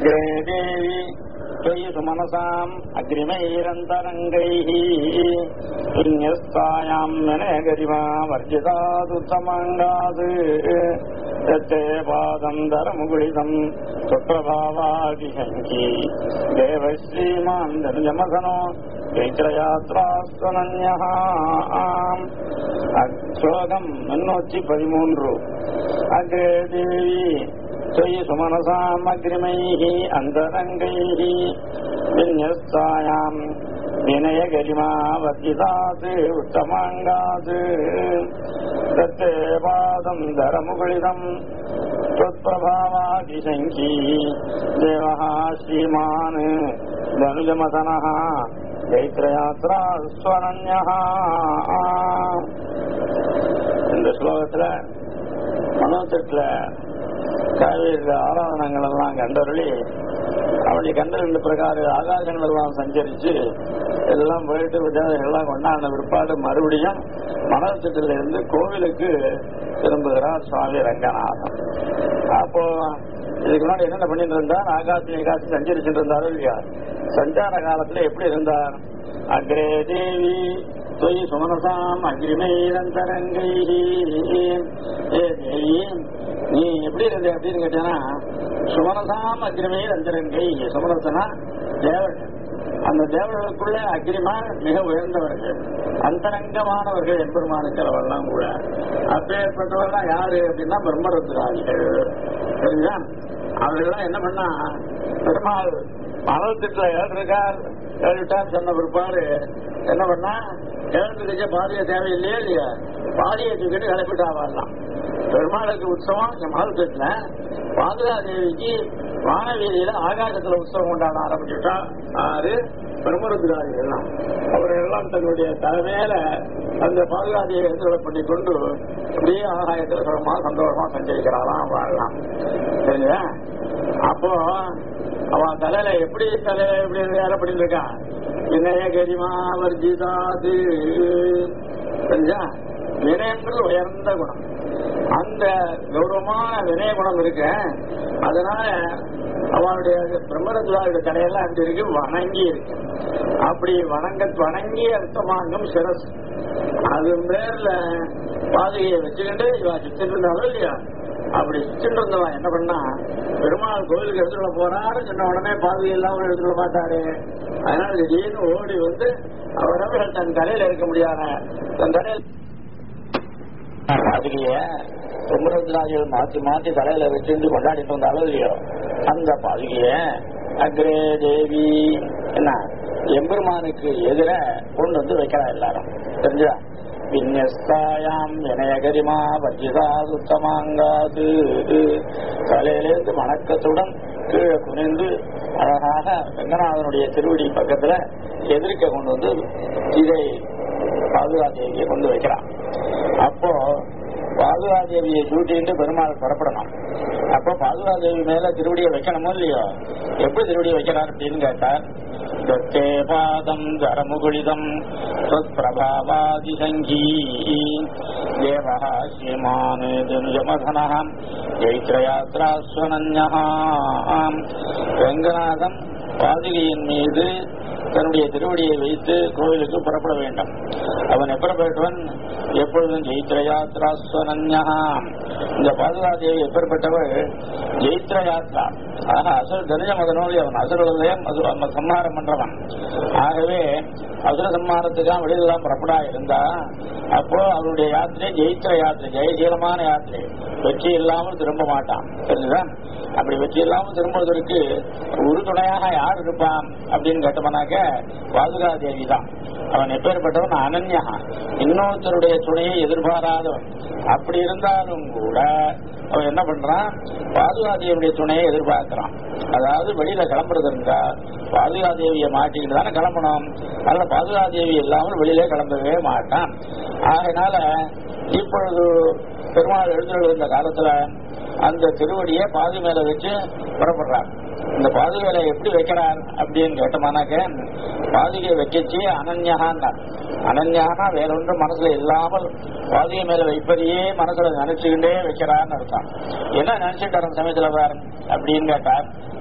अग्रे देवी त्वयि सुमनसाम् अग्रिमैरन्तरङ्गैः पुण्यस्तायाम् विनयगरिमा वर्जितादुत्तमाङ्गात् यत्ते पादम् धरमुकुलितम् सुप्रभावादिशङ्की देवश्रीमान् धनुजमसनो चैत्रयात्रास्वनन्यः ஸ்லோகம் முன்னூற்றி பதிமூன்று அக்ரே தேவி त्वयि सुमनसामग्रिमैः अन्तरङ्गैः विन्यस्तायाम् विनयगरिमा वर्जितात् उत्तमाङ्गात् दत्ते पादम् धरमुकुलितम् त्वत्प्रभावादिशङ्की देवः श्रीमान् धनुजमसनः चैत्रयात्रा ஸ்வரண்யः இந்த ஸ்லோகத்துல மனோத்தட்டுல காவேரி ஆராதனங்கள் எல்லாம் கண்டருளி அவளுடைய கண்ட ரெண்டு பிரகார ஆகாசங்கள் எல்லாம் சஞ்சரிச்சு எல்லாம் போயிட்டு விஜயம் எல்லாம் கொண்டாடின பிற்பாடு மறுபடியும் மனோத்தட்டில இருந்து கோவிலுக்கு திரும்புகிறார் சுவாமி ரங்கநாதன் அப்போ இதுக்கு முன்னாடி என்னென்ன பண்ணிட்டு இருந்தார் ஆகாசி ஆகாசி சஞ்சரிச்சுட்டு இருந்தாரோ இல்லையா சஞ்சார காலத்துல எப்படி இருந்தார் அக்ரே தேவி தொய் சுமனசாம் அக்ரிமைரந்தரங்கை ஏ தேவி நீ எப்படி இருந்த அப்படின்னு கேட்டேன்னா சுமனசாம் அக்ரிமைர் அந்தரங்கை சுமனசனா தேவர்கள் அந்த தேவர்களுக்குள்ள அக்ரிமா மிக உயர்ந்தவர்கள் அந்தரங்கமானவர்கள் எம்பெருமானுக்கிறவெல்லாம் கூட அப்பேற்பட்டவர்கள் யாரு அப்படின்னா பிரம்மருத்ராதிகள் சரிங்களா அவர்கள்லாம் என்ன பண்ணா பெருமாள் மனத்திட்டுல ஏழுக்கார் ஏழுட்டார் சொன்ன பிற்பாடு என்ன பண்ணா ஏழுக்கு பாதிய தேவையில்லையா இல்லையா பாதியை தூக்கிட்டு கிளப்பிட்டா வரலாம் பெருமாளுக்கு உற்சவம் இங்க மகத்துவத்துல பாதுகாதேவிக்கு வானவீதியில ஆகாசத்துல உற்சவம் கொண்டாட ஆரம்பிச்சுட்டா ஆறு பிரம்மருத்ராதிகள் எல்லாம் அவர்கள் எல்லாம் தன்னுடைய தலைமையில அந்த பாதுகாதியை எழுந்துள்ள பண்ணி கொண்டு அப்படியே ஆகாயத்துல சுகமா சந்தோஷமா சஞ்சரிக்கிறாராம் வாழலாம் சரிங்களா அப்போ அவன் தலையில எப்படி தலையில எப்படி வேலை பண்ணிட்டு இருக்கான் வினய கரிமா வர்ஜிதாது சரிங்களா வினயங்கிறது உயர்ந்த குணம் அந்த கௌரவமான வினய குணம் இருக்கு அதனால அவனுடைய பிரம்மரத்வாருடைய தலையெல்லாம் அங்க இருக்கு வணங்கி இருக்கு அப்படி வணங்க வணங்கி அர்த்தமாங்கும் சிரஸ் அது பேர்ல பாதையை வச்சுக்கிட்டு இவன் சுத்திட்டு இருந்தாலும் இல்லையா அப்படி சுத்திட்டு இருந்தவன் என்ன பண்ணா பெருமாள் கோயிலுக்கு எடுத்துள்ள போறாரு சொன்ன உடனே பாதை இல்லாம எடுத்துள்ள மாட்டாரு அதனால திடீர்னு ஓடி வந்து அவரவர்கள் தன் தலையில இருக்க முடியாத தன் தலையில பாதுகைய குமரத்ராஜர்கள் மாத்தி மாத்தி தலையில வச்சிருந்து கொண்டாடிட்டு வந்தாலும் இல்லையோ அந்த பாதுகைய அக்ரே தேவி என்ன எம்பெருமானுக்கு எதிர கொண்டு வந்து வைக்கிறா எல்லாரும் தெரிஞ்சா விநியஸ்தாயாம் வினயகரிமா வஜிதா சுத்தமாங்காது தலையிலேருந்து வணக்கத்துடன் கீழே குனிந்து அழகாக ரங்கநாதனுடைய திருவடி பக்கத்துல எதிர்க்க கொண்டு வந்து இதை பாதுகாதேவியை கொண்டு வைக்கிறான் அப்போ பாதுகாதேவியை சூட்டிட்டு பெருமாள் புறப்படணும் அப்போ பாதுகாதேவி மேல திருவடியை வைக்கணுமோ இல்லையோ எப்படி திருவடியை வைக்கிறார் அப்படின்னு கேட்டார் தத்தே பாதம் தரமுகுளிதம் பிரபாவாதிசங்கீ தேவா ஸ்ரீமான் துனுஜமதன ஜெயித்ரயாத்ராஸ்வனன்யம் ரங்கநாதன் பாதுகையின் மீது தன்னுடைய திருவடியை வைத்து கோவிலுக்கு புறப்பட வேண்டும் அவன் எப்பேற்பட்டவன் எப்பொழுதும் ஜெயித்திர யாத்ராஸ்வனன்யா இந்த பாதுகாதேவி எப்பேற்பட்டவள் ஜெயித்திர யாத்ரா ஆக அசுர தனுஜ மகனோடு அவன் அசுரர்களையும் சம்ஹாரம் பண்றவன் ஆகவே அசுர சம்ஹாரத்துக்காக வெளியிலாம் புறப்படா இருந்தா அப்போ அவருடைய யாத்திரை ஜெயித்திர யாத்திரை ஜெயசீலமான யாத்திரை வெற்றி இல்லாமல் திரும்ப மாட்டான் தெரிஞ்சுதான் அப்படி வெற்றி இல்லாமல் திரும்புவதற்கு உறுதுணையாக யார் இருப்பான் அப்படின்னு கேட்டோம்னாக்க பாதுகாதேவி தான் அவன் எப்பேற்பட்டவன் அனன்யா இன்னொருத்தருடைய துணையை எதிர்பாராதவன் அப்படி இருந்தாலும் கூட அவன் என்ன பண்றான் பாதுகாதேவியுடைய துணையை எதிர்பார்க்கிறான் அதாவது வெளியில கிளம்புறது இருந்தா பாதுகாதேவியை மாட்டிக்கிட்டு தானே கிளம்பணும் அதனால பாதுகாதேவி இல்லாமல் வெளியில கிளம்பவே மாட்டான் ஆகையினால இப்பொழுது பெருமாள் எழுந்துள்ள இந்த காலத்துல அந்த திருவடியை பாது மேல வச்சு புறப்படுறார் இந்த பாதுகையில எப்படி வைக்கிறார் அப்படின்னு கேட்டோம்னாக்க பாதுகை வைக்கச்சு அனன்யகான்னா அனன்யானா வேற ஒன்றும் மனசுல இல்லாமல் பாதுகை மேல வைப்பதையே மனசுல நினைச்சுக்கிட்டே வைக்கிறான்னு அர்த்தம் என்ன நினைச்சுட்டு வர சமயத்துல பார் அப்படின்னு கேட்டார்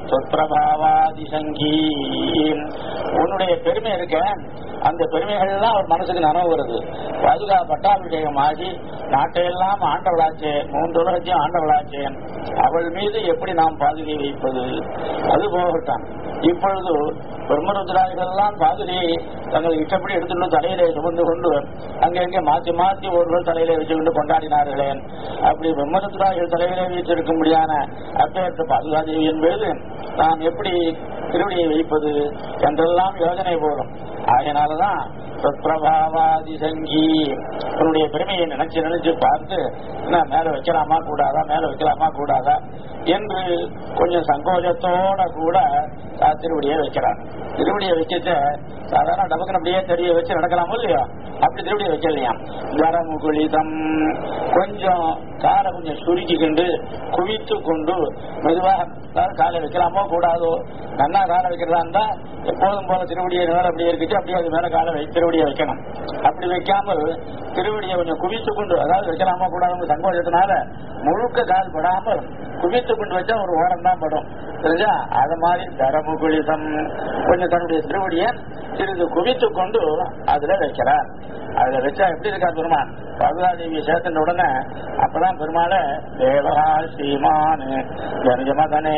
சொற்பிரபாவாதிசங்கி உன்னுடைய பெருமை இருக்க அந்த பெருமைகள்லாம் அவர் மனசுக்கு நனவு வருது பாதுகா பட்டாபிஷேகம் ஆகி நாட்டையெல்லாம் ஆண்டவளாச்சே மூன்று உலகத்தையும் ஆண்டவளாச்சே அவள் மீது எப்படி நாம் பாதுகை வைப்பது அது போகட்டான் இப்பொழுது பிரம்மருத்ராதிகள் எல்லாம் பாதுகையை தங்கள் இஷ்டப்படி எடுத்துட்டு தலையிலே சுமந்து கொண்டு அங்கங்கே மாற்றி மாற்றி ஒருவர் தலையிலே வச்சுக்கொண்டு கொண்டாடினார்களே அப்படி பிரம்மருத்ராதிகள் தலையிலே வீற்றிருக்கும்படியான அப்பேற்ற பாதுகாதேவி என்பது நாம் எப்படி திருவடியை வைப்பது என்றெல்லாம் யோசனை போடும் ஆகையினாலதான் பிரபாவாதி சங்கி உன்னுடைய பெருமையை நினைச்சு நினைச்சு பார்த்து என்ன மேல வைக்கலாமா கூடாதா மேல வைக்கலாமா கூடாதா என்று கொஞ்சம் சங்கோஜத்தோட கூட தா- திருவடியை வைக்கிறார் திருவடியை வச்சுட்டு சாதாரண டபக்குன்னு அப்படியே தெரிய வச்சு நடக்கலாமோ இல்லையோ அப்படி திருவடியை வைக்கலையாம் கரமுகுளிதம் கொஞ்சம் காலை கொஞ்சம் சுருக்கிக்கிண்டு குவித்து கொண்டு மெதுவாக அதாவது காலை வைக்கலாமோ கூடாதோ நன்னா காலை வைக்கிறதா இருந்தா எப்போதும் போல திருவடியை மேல அப்படியே இருக்குது அப்படியே அது மேல காலை வை திருவடியை வைக்கணும் அப்படி வைக்காமல் திருவடியை கொஞ்சம் குவித்து கொண்டு அதாவது வைக்கலாமா கூடாதுன்னு சங்கோஜத்தினால முழுக்க கால் படாமல் குவித்து கொண்டு வச்சா ஒரு ஓரம் தான் படும் தெரிஞ்சா அது மாதிரி தரமுகுளிதம் கொஞ்சம் தன்னுடைய திருவடியை சிறிது குவித்து கொண்டு அதுல வைக்கிறார் அதுல வச்சா எப்படி இருக்கா பெருமான் பகவாதேவியை சேர்த்துட்ட உடனே அப்பதான் பெருமாள தேவா ஸ்ரீமான் ஜனஜமதனே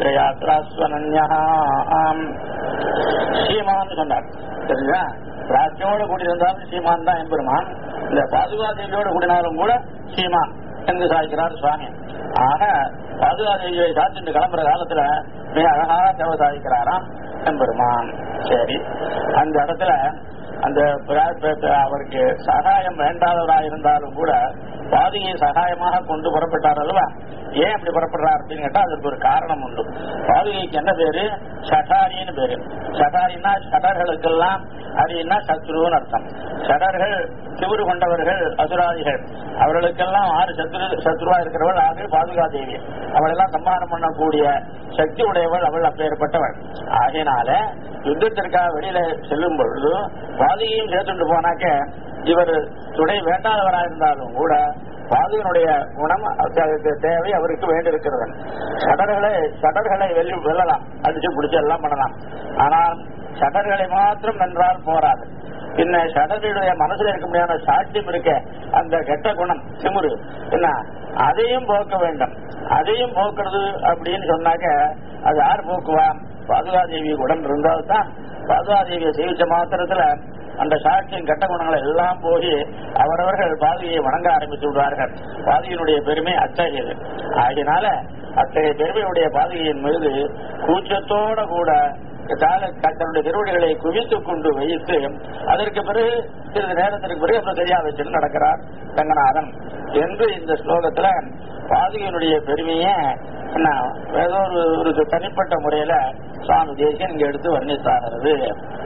ஜெயித்ரயாத்ராஸ்வனன்யாம் ஸ்ரீமான் சொன்னார் தெரியுதா ராஜ்யோட கூடி இருந்தாலும் ஸ்ரீமான் தான் எம்பெருமான் இந்த பாதுகாதேவியோட கூடினாலும் கூட ஸ்ரீமான் என்று சாய்க்கிறார் சுவாமி ஆக பாதுகாதேவியை சாத்திட்டு கிளம்புற காலத்துல மிக அழகாக தேவை சாதிக்கிறாராம் எம்பெருமான் சரி அந்த இடத்துல அந்த பிர- பிர- அவருக்கு சகாயம் வேண்டாதவராக இருந்தாலும் கூட பாதியை சகாயமாக கொண்டு புறப்பட்டார் அல்லவா ஏன் அப்படி புறப்படுறார் அப்படின்னு கேட்டா அதற்கு ஒரு காரணம் உண்டு பாதுகைக்கு என்ன பேரு ஷடாரின்னு பேரு ஷடாரின்னா ஷடர்களுக்கெல்லாம் அரின்னா சத்ருன்னு அர்த்தம் ஷடர்கள் திமிரு கொண்டவர்கள் அசுராதிகள் அவர்களுக்கெல்லாம் ஆறு சத்ரு சத்ருவா இருக்கிறவள் ஆறு பாதுகா தேவி அவளெல்லாம் சம்ஹாரம் பண்ணக்கூடிய சக்தி உடையவள் அவள் அப்பேற்பட்டவள் ஆகையினால யுத்தத்திற்காக வெளியில செல்லும் பொழுது பாதுகையும் சேர்த்துட்டு போனாக்க இவர் துணை வேண்டாதவராக இருந்தாலும் கூட பாதுகனுடைய குணம் அதற்கு தேவை அவருக்கு வேண்டியிருக்கிறது சடர்களை சடர்களை வெல்லி வெல்லலாம் அடிச்சு பிடிச்சு எல்லாம் பண்ணலாம் ஆனால் சடர்களை மாத்திரம் வென்றால் போராது பின்ன சடர்களுடைய மனசுல இருக்க முடியாத சாட்சியம் இருக்க அந்த கெட்ட குணம் திமிரு என்ன அதையும் போக்க வேண்டும் அதையும் போக்குறது அப்படின்னு சொன்னாக்க அது யார் போக்குவா பாதுகாதேவி உடன் இருந்தால்தான் பாதுகாதேவியை சேவிச்ச மாத்திரத்துல அந்த சாட்சியின் கெட்ட குணங்களை எல்லாம் போய் அவரவர்கள் பாதியை வணங்க ஆரம்பித்து விடுவார்கள் பாதியினுடைய பெருமை அத்தகையது ஆகினால அத்தகைய பெருமையுடைய பாதிகையின் மீது கூச்சத்தோட கூட கால தன்னுடைய திருவடிகளை குவித்துக் கொண்டு வைத்து அதற்கு பிறகு சிறிது நேரத்திற்கு பிறகு அப்புறம் சரியா வச்சுட்டு நடக்கிறார் ரங்கநாதன் என்று இந்த ஸ்லோகத்துல பாதிகையினுடைய பெருமையை என்ன ஏதோ ஒரு ஒரு தனிப்பட்ட முறையில சுவாமி தேசியன் இங்க எடுத்து வர்ணித்தாகிறது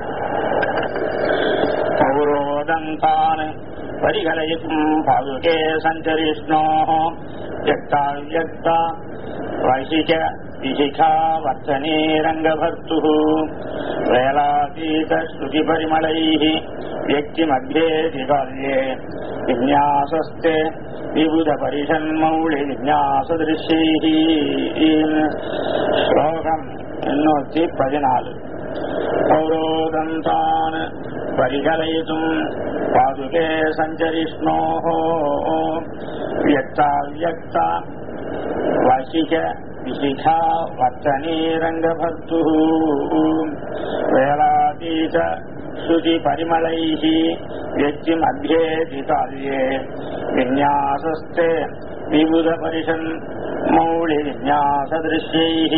பௌரோதந்தான் பரிகலயிக்கும் பாதுகே சஞ்சரிஷ்ணோ யக்தா யக்தா வைசிக விசிகா வர்த்தனே ரங்கபர்த்து வேலாதீத ஸ்ருதி பரிமளைः व्यक्ति मध्ये दिवाल्ये विन्यासस्ते विबुध परिषन्मौळि विन्यासदृश्यैः श्लोकम् எண்ணூத்தி பதினாலு பௌரோதந்தான் பரிகலயித்தும் பாதுகே சஞ்சரிஷ்ணோः व्यक्ता व्यक्ता वासिक विशिखा वर्तनीरङ्गभर्तुः वेलातीत श्रुति परिमलैः व्यक्ति मध्ये जिताल्ये विन्यासस्ते विबुध परिषन् मौळि विन्यासदृश्यैः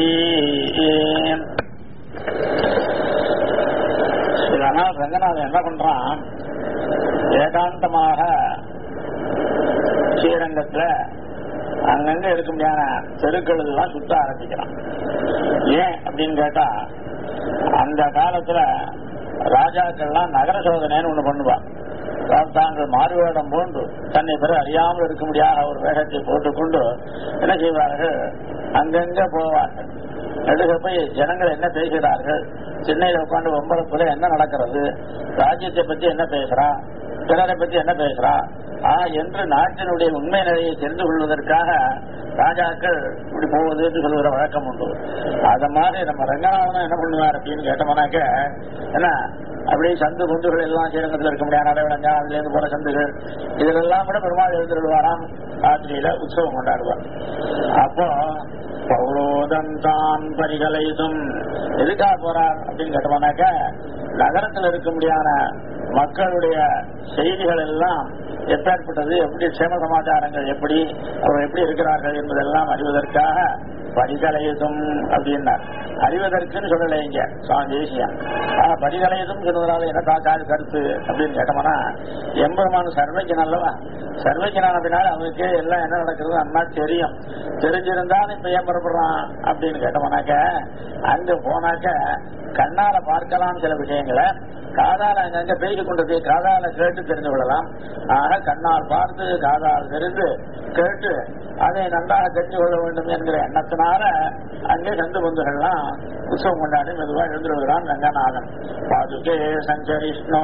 இதனால் ரங்கநாதன் என்ன பண்றான் ஏகாந்தமாக ஸ்ரீரங்கத்துல அங்கங்க இருக்க முடியாத தெருக்கள் எல்லாம் சுத்த ஆரம்பிக்கிறான் ஏன் அப்படின்னு கேட்டா அந்த காலத்துல ராஜாக்கள்லாம் நகர சோதனைன்னு ஒண்ணு பண்ணுவா அதாவது தாங்கள் மாறுவேடம் போன்று தன்னை பிற அறியாமல் இருக்க முடியாத ஒரு வேகத்தை போட்டுக்கொண்டு என்ன செய்வார்கள் அங்கங்க போவார்கள் நடுக போய் ஜனங்கள் என்ன பேசுகிறார்கள் சென்னையில உட்காந்து ஒன்பதுல என்ன நடக்கிறது ராஜ்யத்தை பத்தி என்ன பேசுறா பிறரை பத்தி என்ன பேசுறா ஆ என்று நாட்டினுடைய உண்மை நிலையை தெரிந்து கொள்வதற்காக ராஜாக்கள் இப்படி போகுதுன்னு சொல்லுகிற வழக்கம் உண்டு அத மாதிரி நம்ம ரங்கநாதனும் என்ன பண்ணுவார் அப்படின்னு கேட்டோம்னாக்க என்ன அப்படியே சந்து குந்துகள் எல்லாம் ஸ்ரீரங்கத்தில் இருக்க முடியாது நடவிடங்க அதுல இருந்து போற சந்துகள் இதுலெல்லாம் கூட பெருமாள் எழுந்துடுவாராம் ராத்திரியில உற்சவம் கொண்டாடுவார் அப்போ பௌரோதம் தான் பரிகலைதும் எதுக்காக போறார் அப்படின்னு கேட்டோம்னாக்க நகரத்தில் இருக்க முடியாத மக்களுடைய செய்திகள் எல்லாம் எப்பேற்பட்டது எப்படி சேம சமாச்சாரங்கள் எப்படி அவர்கள் எப்படி இருக்கிறார்கள் என்பதெல்லாம் அறிவதற்காக படிகலையுதும் அப்படின்னார் அறிவதற்குன்னு சொல்லலை இங்க சுவாமி தேசியம் ஆனா படிகலையுதும் சொன்னதுனால என்ன காக்காது கருத்து அப்படின்னு கேட்டோம்னா எம்பெருமான் சர்வைக்கு நல்லவா சர்வைக்கு பின்னால் அவனுக்கு எல்லாம் என்ன நடக்கிறது அண்ணா தெரியும் தெரிஞ்சிருந்தாலும் இப்ப ஏன் புறப்படுறான் அப்படின்னு கேட்டோம்னாக்க அங்க போனாக்க கண்ணால பார்க்கலாம் சில விஷயங்களை காதால அங்கங்க பேசி கொண்டது காதால கேட்டு தெரிந்து கொள்ளலாம் ஆக கண்ணால் பார்த்து காதால் தெரிந்து கேட்டு அதை நன்றாக தெரிந்து கொள்ள வேண்டும் என்கிற எண்ணத்தினால அங்கே சந்து பந்துகள்லாம் உற்சவம் கொண்டாடி மெதுவா எழுந்துருகிறான் ரங்கநாதன் பாதுகே சஞ்சரிஷ்ணோ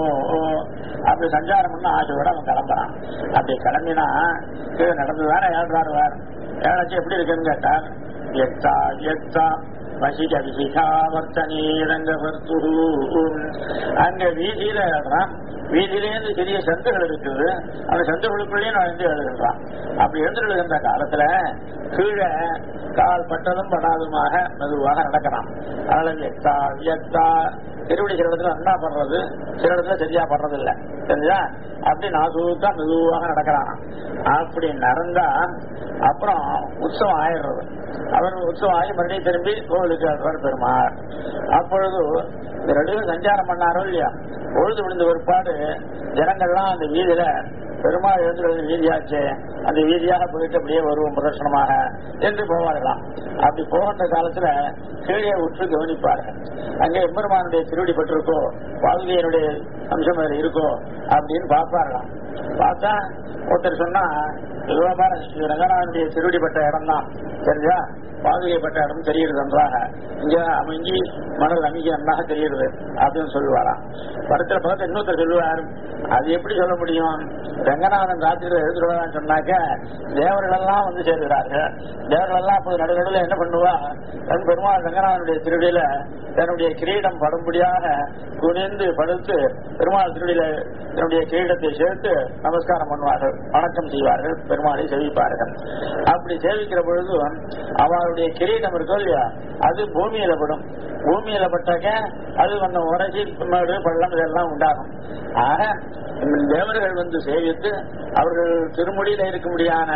அப்படி சஞ்சாரம் பண்ண ஆசையோட அவன் கிளம்புறான் அப்படி கிளம்பினா கீழே நடந்துதானே ஏழ்றாருவார் ஏழாச்சு எப்படி இருக்குன்னு கேட்டார் எத்தா எத்தா வசிக விசிகாவர்த்தனே ரங்கவர்த்து அங்க வீதியில எழுறான் வீதியிலேருந்து சிறிய சந்துகள் இருக்குது அந்த சந்துகளுக்குள்ளேயும் நான் வந்து எழுதுகிறான் அப்படி எழுந்துருகின்ற காலத்துல கீழே கால் பட்டதும் படாதுமாக மெதுவாக நடக்கிறான் அதனால எத்தா எத்தா திருவடி சில இடத்துல நல்லா படுறது சில இடத்துல சரியா படுறது இல்ல தெரிஞ்சா அப்படி நாசூக்கா மெதுவாக நடக்கிறான் அப்படி நடந்தா அப்புறம் உற்சவம் ஆயிடுறது அவர் உற்சவம் ஆகி மறுபடியும் திரும்பி கோவிலுக்கு வருவார் பெருமாள் அப்பொழுது இந்த ரெண்டு பேரும் சஞ்சாரம் பண்ணாரோ இல்லையா பொழுது விழுந்த ஒருபாடு ஜனங்கள்லாம் அந்த வீதியில பெருமாள் எழுந்துள்ள வீதியாச்சு அந்த வீதியாக போயிட்டு அப்படியே வருவோம் பிரதர்சனமாக என்று போவார்களாம் அப்படி போகின்ற காலத்துல கீழே உற்று கவனிப்பார்கள் அங்கே எம்பெருமானுடைய திருவடி பட்டிருக்கோ பாதுகையனுடைய அம்சம் அதில் இருக்கோ அப்படின்னு பார்ப்பார்களாம் பார்த்தா ஒருத்தர் சொன்னா இதுவா பாரு இது ரங்கநாதனுடைய திருவடிப்பட்ட இடம் தான் தெரிஞ்சா பாதுகைப்பட்ட இடம் தெரியுது நன்றாக இங்க அமைஞ்சி மணல் அமைஞ்சி நன்றாக தெரியுது அப்படின்னு சொல்லுவாராம் படத்துல பார்த்து இன்னொருத்தர் சொல்லுவார் அது எப்படி சொல்ல முடியும் ரங்கநாதன் ராத்திரியில் எழுதுருவான்னு சொன்னாக்க தேவர்கள் எல்லாம் வந்து சேர்கிறார்கள் தேவர்கள் எல்லாம் அப்போது நடுநடுவில் என்ன பண்ணுவா தன் பெருமாள் ரங்கநாதனுடைய திருடியில தன்னுடைய கிரீடம் படும்படியாக குனிந்து படுத்து பெருமாள் திருடியில தன்னுடைய கிரீடத்தை சேர்த்து நமஸ்காரம் பண்ணுவார்கள் வணக்கம் செய்வார்கள் பெருமாளை சேவிப்பார்கள் அப்படி சேவிக்கிற பொழுது அவருடைய கிரீடம் இருக்கும் இல்லையா அது பூமியில படும் பூமியில பட்டாக்க அது கொஞ்சம் உரைச்சி மேடு பள்ளம் இதெல்லாம் உண்டாகும் ஆக தேவர்கள் வந்து சேவித்து அவர்கள் திருமுடியில இருக்க முடியாத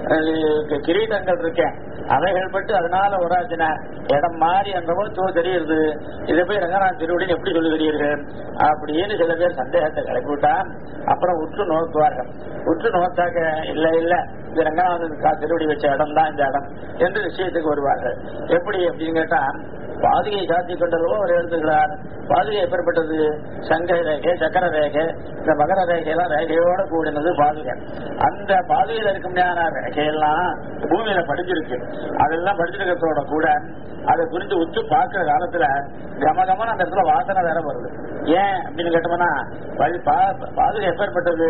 அஹ், கிரீடங்கள் இருக்கேன் அவைகள் பட்டு அதனால உராச்சின இடம் மாறி என்றவோ தோ தெரியுது இதை போய் ரங்கநாத் திருவடின்னு எப்படி சொல்லுகிறீர்கள் அப்படின்னு சில பேர் சந்தேகத்தை கிளப்பி விட்டா அப்புறம் உற்று நோக்குவார்கள் உற்று நோக்காக்க இல்ல இல்ல இது ரங்கநாதன் கா- திருவடி வச்ச இடம் தான் இந்த இடம் என்று விஷயத்துக்கு வருவார்கள் எப்படி அப்படின்னு கேட்டா பாதுகை சாத்தி கொண்டதோ அவர் எழுதுகிறார் பாதுகை எப்பேற்பட்டது சங்க ரேகை சக்கர ரேகை இந்த மகர ரேகையெல்லாம் ரேகையோட கூடினது பாதுகை அந்த பாதுகையில இருக்க முடியாத ரேகையெல்லாம் பூமியில படிஞ்சிருக்கு அதெல்லாம் படிச்சிருக்கிறதோட கூட அதை குறித்து உத்து பார்க்கிற காலத்துல கமகமன்னு அந்த இடத்துல வாசனை வேற வருது ஏன் அப்படின்னு கேட்டோம்னா வழி பா- பாதுகை எப்பேற்பட்டது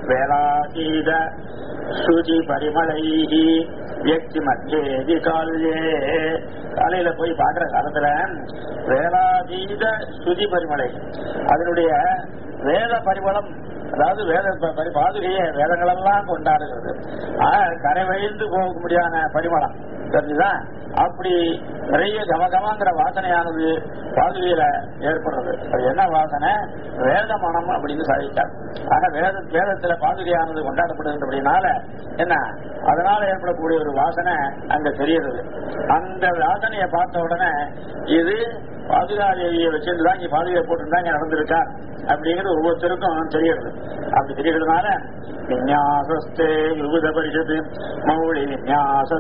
வேளாதீத சுஜி பரிமளை வியக்தி மத்தியேதி கால்யே காலையில போய் பாக்குற காலத்துல வேளாதீத சுதி பரிமளை அதனுடைய வேத பரிமளம் அதாவது வேத ப- பரி- பாதுகைய வேதங்களெல்லாம் கொண்டாடுகிறது ஆக கரை வழிந்து போக முடியாத பரிமளம் தெரிஞ்சுதா அப்படி நிறைய கமகமாங்கிற வாசனையானது பாதுகையில ஏற்படுறது அது என்ன வாசனை வேத மனம் அப்படின்னு சாதித்தார் ஆக வேத வேதத்துல பாதுகையானது கொண்டாடப்படுகின்றபடினால என்ன அதனால ஏற்படக்கூடிய ஒரு வாசனை அங்க தெரியுது அந்த வாசனையை பார்த்த உடனே இது பாதுகாதேவியை வச்சிருந்துதான் இங்க பாதுகை போட்டுருந்தா இங்க நடந்திருக்கார் அப்படிங்கிறது ஒவ்வொருத்தருக்கும் தெரியுது அப்படி தெரியறதுனால விநியாசஸ்தே விபுத பரிஷத்து மௌளி விநியாச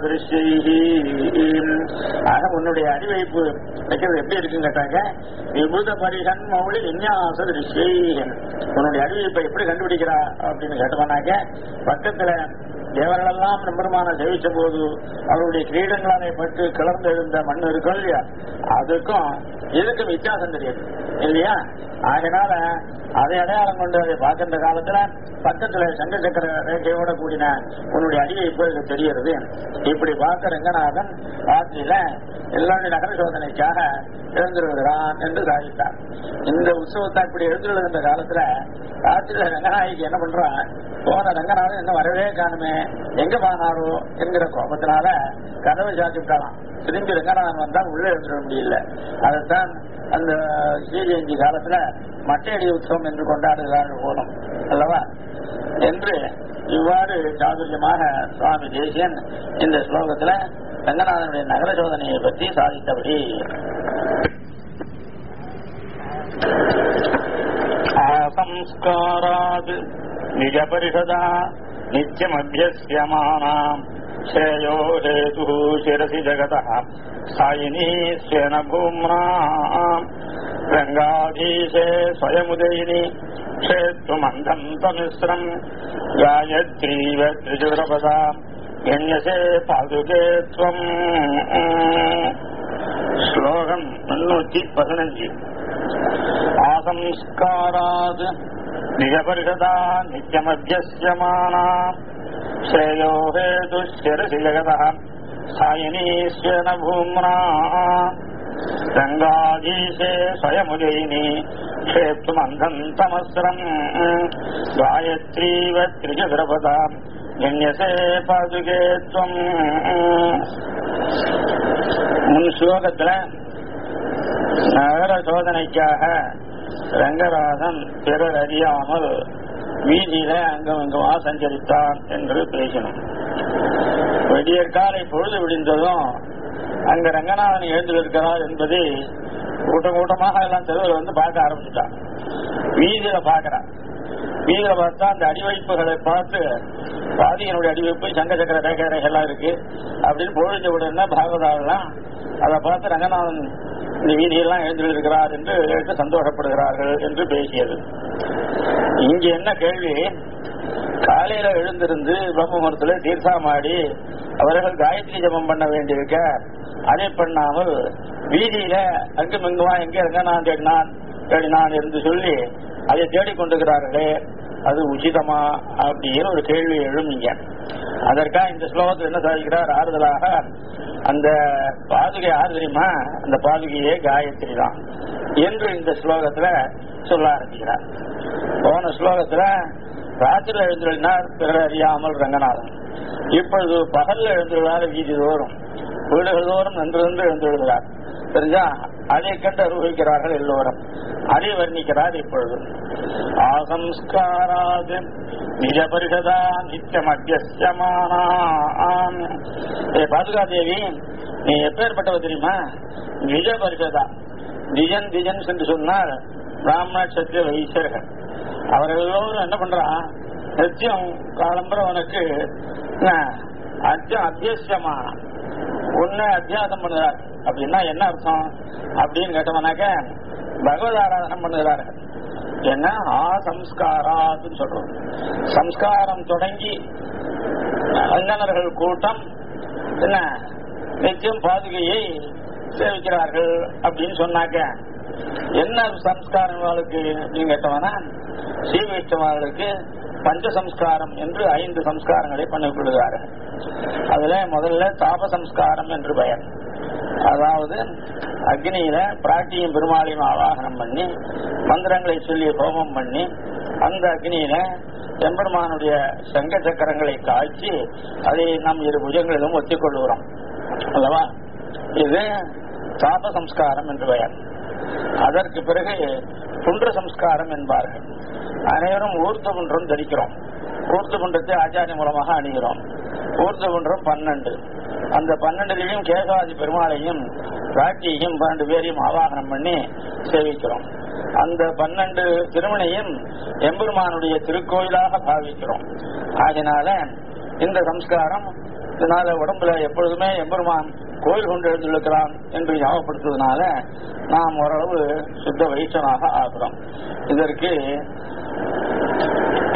ஆக உன்னுடைய அறிவைப்பு வைக்கிறது எப்படி இருக்குன்னு கேட்டாங்க விபுத பரிஷன் மௌளி விநியாச திருஷ்யன் உன்னுடைய அறிவிப்பை எப்படி கண்டுபிடிக்கிறா அப்படின்னு கேட்டோம்னாக்க பக்கத்துல தேவர்களெல்லாம் நம்பருமான சேவிச்ச போது அவருடைய கிரீடங்களாலே பட்டு கிளர்ந்து எழுந்த மண் இருக்கும் இல்லையா அதுக்கும் இதுக்கும் வித்தியாசம் தெரியுது இல்லையா அதனால அதை அடையாளம் கொண்டு அதை பார்க்கின்ற காலத்துல பக்கத்துல சங்க சக்கர ரேகையோட கூடின உன்னுடைய அடியை இப்பொழுது தெரிகிறது இப்படி பார்க்க ரங்கநாதன் ராத்திரியில எல்லாருடைய நகர சோதனைக்காக எழுந்திருக்கிறான் என்று சாதித்தார் இந்த உற்சவத்தை இப்படி எழுந்திருக்கின்ற காலத்துல ராத்திரியில ரங்கநாயகி என்ன பண்றான் போன ரங்கநாதன் என்ன வரவே காணுமே எங்க போனாரோ என்கிற கோபத்தினால கதவை சாத்திட்டாலாம் திரும்பி ரங்கநாதன் வந்தா உள்ளே எழுந்திர முடியல அதைத்தான் அந்த ஸ்ரீஜெயந்தி காலத்துல மட்டையடி உற்சவம் என்று கொண்டாடுகிறார்கள் போலும் அல்லவா என்று இவ்வாறு சாதுரியமாக சுவாமி தேசியன் இந்த ஸ்லோகத்துல ரங்கநாதனுடைய நகர சோதனையை பற்றி சாதித்தபடி ஆசம்ஸ்காராத் நிஜபரிஷதா நித்தியமபியசியமானாம் श्रेयो हेतुः शिरसि जगतः सायिनीस्वेन भूम्ना रङ्गाधीशे स्वयमुदयिनि क्षेत्रुमन्धम् तमिश्रम् गायत्रीव त्रिजुरपदा गण्यसे पादुके त्वम् श्लोकम् मुन्नूति पदिनञ्जि आसंस्कारात् निजपरिषदा नित्यमभ्यस्यमाना श्रेयो हेतुश्चिरसि जगतः सायिनीश्वेन भूम्ना गङ्गाधीशे स्वयमुदयिनि क्षेप्तुमन्धम् तमस्रम् गायत्रीव त्रिचन्द्रपदा गण्यसे पादुके त्वम् முன் ஸ்லோகத்துல நகர சோதனைக்காக ரங்கராஜன் பிறர் அறியாமல் வீதியில அங்கும் இங்குமா சஞ்சரித்தான் என்று பேசினோம் விடியற்காலை பொழுது விடிந்ததும் அங்க ரங்கநாதன் எழுந்திருக்கிறார் என்பதை கூட்டம் கூட்டமாக எல்லாம் தெருவில் வந்து பார்க்க ஆரம்பிச்சுட்டான் வீதியில பார்க்கிறான் வீதியில பார்த்தா அந்த அடிவைப்புகளை பார்த்து பாதிகனுடைய அடிவைப்பு சங்க சக்கர ரேகை எல்லாம் இருக்கு அப்படின்னு பொழுது உடனே பாகவதாலாம் அதை பார்த்து ரங்கநாதன் இந்த வீதியெல்லாம் எழுந்திருக்கிறார் என்று கேட்டு சந்தோஷப்படுகிறார்கள் என்று பேசியது இங்க என்ன கேள்வி காலையில எழுந்திருந்து பிரம்மமுகூர்த்தத்துல தீர்த்தாமாடி அவர்கள் காயத்ரி ஜபம் பண்ண வேண்டியிருக்க அதை பண்ணாமல் வீதியில அங்கும் இங்குமா எங்க இருங்க நான் தேடினான் தேடினான் என்று சொல்லி அதை தேடிக்கொண்டிருக்கிறார்களே அது உச்சிதமா அப்படின்னு ஒரு கேள்வி எழுமிங்க அதற்காக இந்த ஸ்லோகத்தில் என்ன சாதிக்கிறார் ஆறுதலாக அந்த பாதுகை யார் தெரியுமா அந்த பாதுகையே காயத்ரி தான் என்று இந்த ஸ்லோகத்துல சொல்ல ஆரம்பிக்கிறார் போன ஸ்லோகத்துல ராத்திரி எழுந்துள்ளார் பிறர் அறியாமல் ரங்கநாதன் இப்பொழுது பகல்ல எழுந்துள்ளார் வீதி தோறும் வீடுகள் தோறும் நின்று நின்று எழுந்துள்ளார் தெரிஞ்சா அதை கண்டு அனுபவிக்கிறார்கள் எல்லோரும் அதை வர்ணிக்கிறார் இப்பொழுது ஆசம்ஸ்காராது நிஜ பரிஷதா நித்தியம் அத்தியமானாம் ஏ பாதுகா தேவி நீ எப்பேற்பட்டவ தெரியுமா நிஜ பரிஷதா திஜன் திஜன் என்று சொன்னால் பிராமண சத்திய வைசர்கள் அவர்கள் எல்லோரும் என்ன பண்றான் நித்தியம் காலம்பர உனக்கு அத்தியம் அத்தியசியமான உன்னை அத்தியாசம் பண்ணுகிறார் அப்படின்னா என்ன அர்த்தம் அப்படின்னு கேட்டோம்னாக்க பகவத் ஆராதனம் பண்ணுகிறார்கள் என்ன ஆ சம்ஸ்காராத்துன்னு சொல்றோம் சம்ஸ்காரம் தொடங்கி அங்கனர்கள் கூட்டம் என்ன நிச்சயம் பாதுகையை சேவிக்கிறார்கள் அப்படின்னு சொன்னாக்க என்ன சம்ஸ்காரம் அவளுக்கு அப்படின்னு கேட்டவனா ஸ்ரீ வைஷ்ணவர்களுக்கு பஞ்ச சம்ஸ்காரம் என்று ஐந்து சம்ஸ்காரங்களை பண்ணிக் கொள்கிறார்கள் அதுல முதல்ல தாப சம்ஸ்காரம் என்று பெயர் அதாவது அக்னியில பிராட்டியும் பெருமாளையும் ஆவாகனம் பண்ணி மந்திரங்களை சொல்லி ஹோமம் பண்ணி அந்த அக்னியில எம்பெருமானுடைய சங்க சக்கரங்களை காய்ச்சி அதை நம் இரு புஜங்களிலும் ஒத்திக்கொள்ளுகிறோம் அல்லவா இது தாப சம்ஸ்காரம் என்று பெயர் அதற்கு பிறகு புன்ற சம்ஸ்காரம் என்பார்கள் அனைவரும் ஊர்த்த குன்றம் தரிக்கிறோம் ஊர்த்த குன்றத்தை ஆச்சாரிய மூலமாக அணிகிறோம் ஊர்த்த குன்றம் பன்னெண்டு அந்த பன்னெண்டுலையும் கேசவாதி பெருமாளையும் காட்சியையும் பன்னெண்டு பேரையும் ஆவாகனம் பண்ணி சேவிக்கிறோம் அந்த பன்னெண்டு திருமணையும் எம்பெருமானுடைய திருக்கோயிலாக பாவிக்கிறோம் ஆகினால இந்த சம்ஸ்காரம் இதனால உடம்புல எப்பொழுதுமே எம்பெருமான் கோயில் கொண்டு எழுந்திருக்கிறான் என்று ஞாபகப்படுத்துவதனால நாம் ஓரளவு சுத்த வைஷ்ணனாக ஆகிறோம் இதற்கு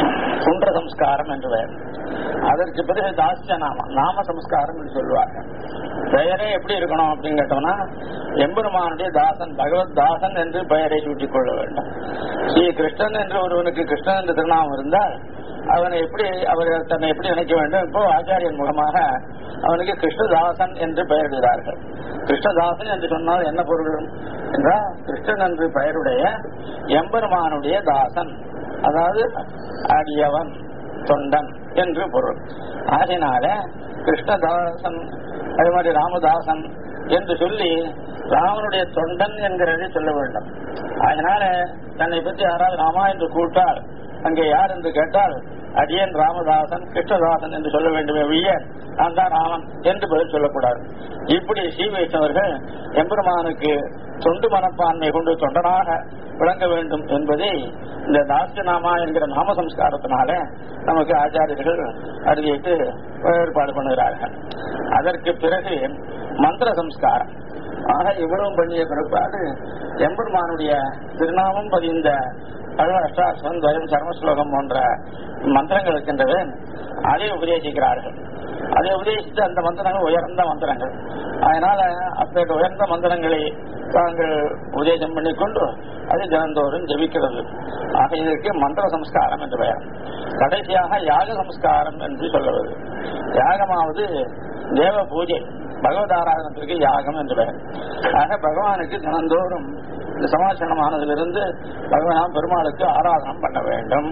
குன்ற சம்ஸ்காரம் என்று பெயர் அதற்கு பிறகு தாஸ்ய நாமம் நாம சம்ஸ்காரம் என்று சொல்லுவாங்க பெயரே எப்படி இருக்கணும் அப்படின்னு கேட்டோம்னா எம்பெருமானுடைய தாசன் பகவத் தாசன் என்று பெயரை சூட்டிக் கொள்ள வேண்டும் ஸ்ரீ கிருஷ்ணன் என்று ஒருவனுக்கு கிருஷ்ணன் என்று திருநாமம் இருந்தால் அவனை எப்படி அவர் தன்னை எப்படி நினைக்க வேண்டும் இப்போ ஆச்சாரியன் முகமாக அவனுக்கு கிருஷ்ணதாசன் என்று பெயரிடுகிறார்கள் கிருஷ்ணதாசன் என்று சொன்னால் என்ன பொருள் என்றால் கிருஷ்ணன் என்று பெயருடைய எம்பெருமானுடைய தாசன் அதாவது அடியவன் தொண்டன் என்று பொருள் ஆகினால கிருஷ்ணதாசன் அதே மாதிரி ராமதாசன் என்று சொல்லி ராமனுடைய தொண்டன் என்கிறதை சொல்ல வேண்டும் அதனால தன்னை பற்றி யாராவது ராமா என்று கூட்டால் அங்கே யார் என்று கேட்டால் அடியன் ராமதாசன் கிருஷ்ணதாசன் என்று சொல்ல வேண்டுமே ஒழிய நான் தான் ராமன் என்று பதில் சொல்லக்கூடாது இப்படி ஸ்ரீ வைஷ்ணவர்கள் எம்பெருமானுக்கு தொண்டு மனப்பான்மை கொண்டு தொண்டனாக விளங்க வேண்டும் என்பதை இந்த தாஸ்யநாமா என்கிற நாம சம்ஸ்காரத்தினால நமக்கு ஆச்சாரியர்கள் அறிவித்து ஏற்பாடு பண்ணுகிறார்கள் அதற்கு பிறகு மந்திர சம்ஸ்காரம் ஆக இவ்வளவு பண்ணிய பிற்பாடு எம்பெருமானுடைய திருநாமம் பதிந்த பல அஷ்டாசம் துவயம் சர்மஸ்லோகம் போன்ற மந்திரங்கள் இருக்கின்றன அதை உபதேசிக்கிறார்கள் அதை உபதேசித்த அந்த மந்திரங்கள் உயர்ந்த மந்திரங்கள் அதனால அப்பேற்ற உயர்ந்த மந்திரங்களை தாங்கள் உபதேசம் பண்ணிக்கொண்டு அது தினந்தோறும் ஜெபிக்கிறது ஆக இதற்கு மந்திர சம்ஸ்காரம் என்று பெயர் கடைசியாக யாக சம்ஸ்காரம் என்று சொல்லுவது யாகமாவது தேவ பூஜை பகவத் ஆராதனத்திற்கு யாகம் என்று பெயர் ஆக பகவானுக்கு தினந்தோறும் இந்த சமாச்சரணமானதிலிருந்து பகவான் பெருமாளுக்கு ஆராதனம் பண்ண வேண்டும்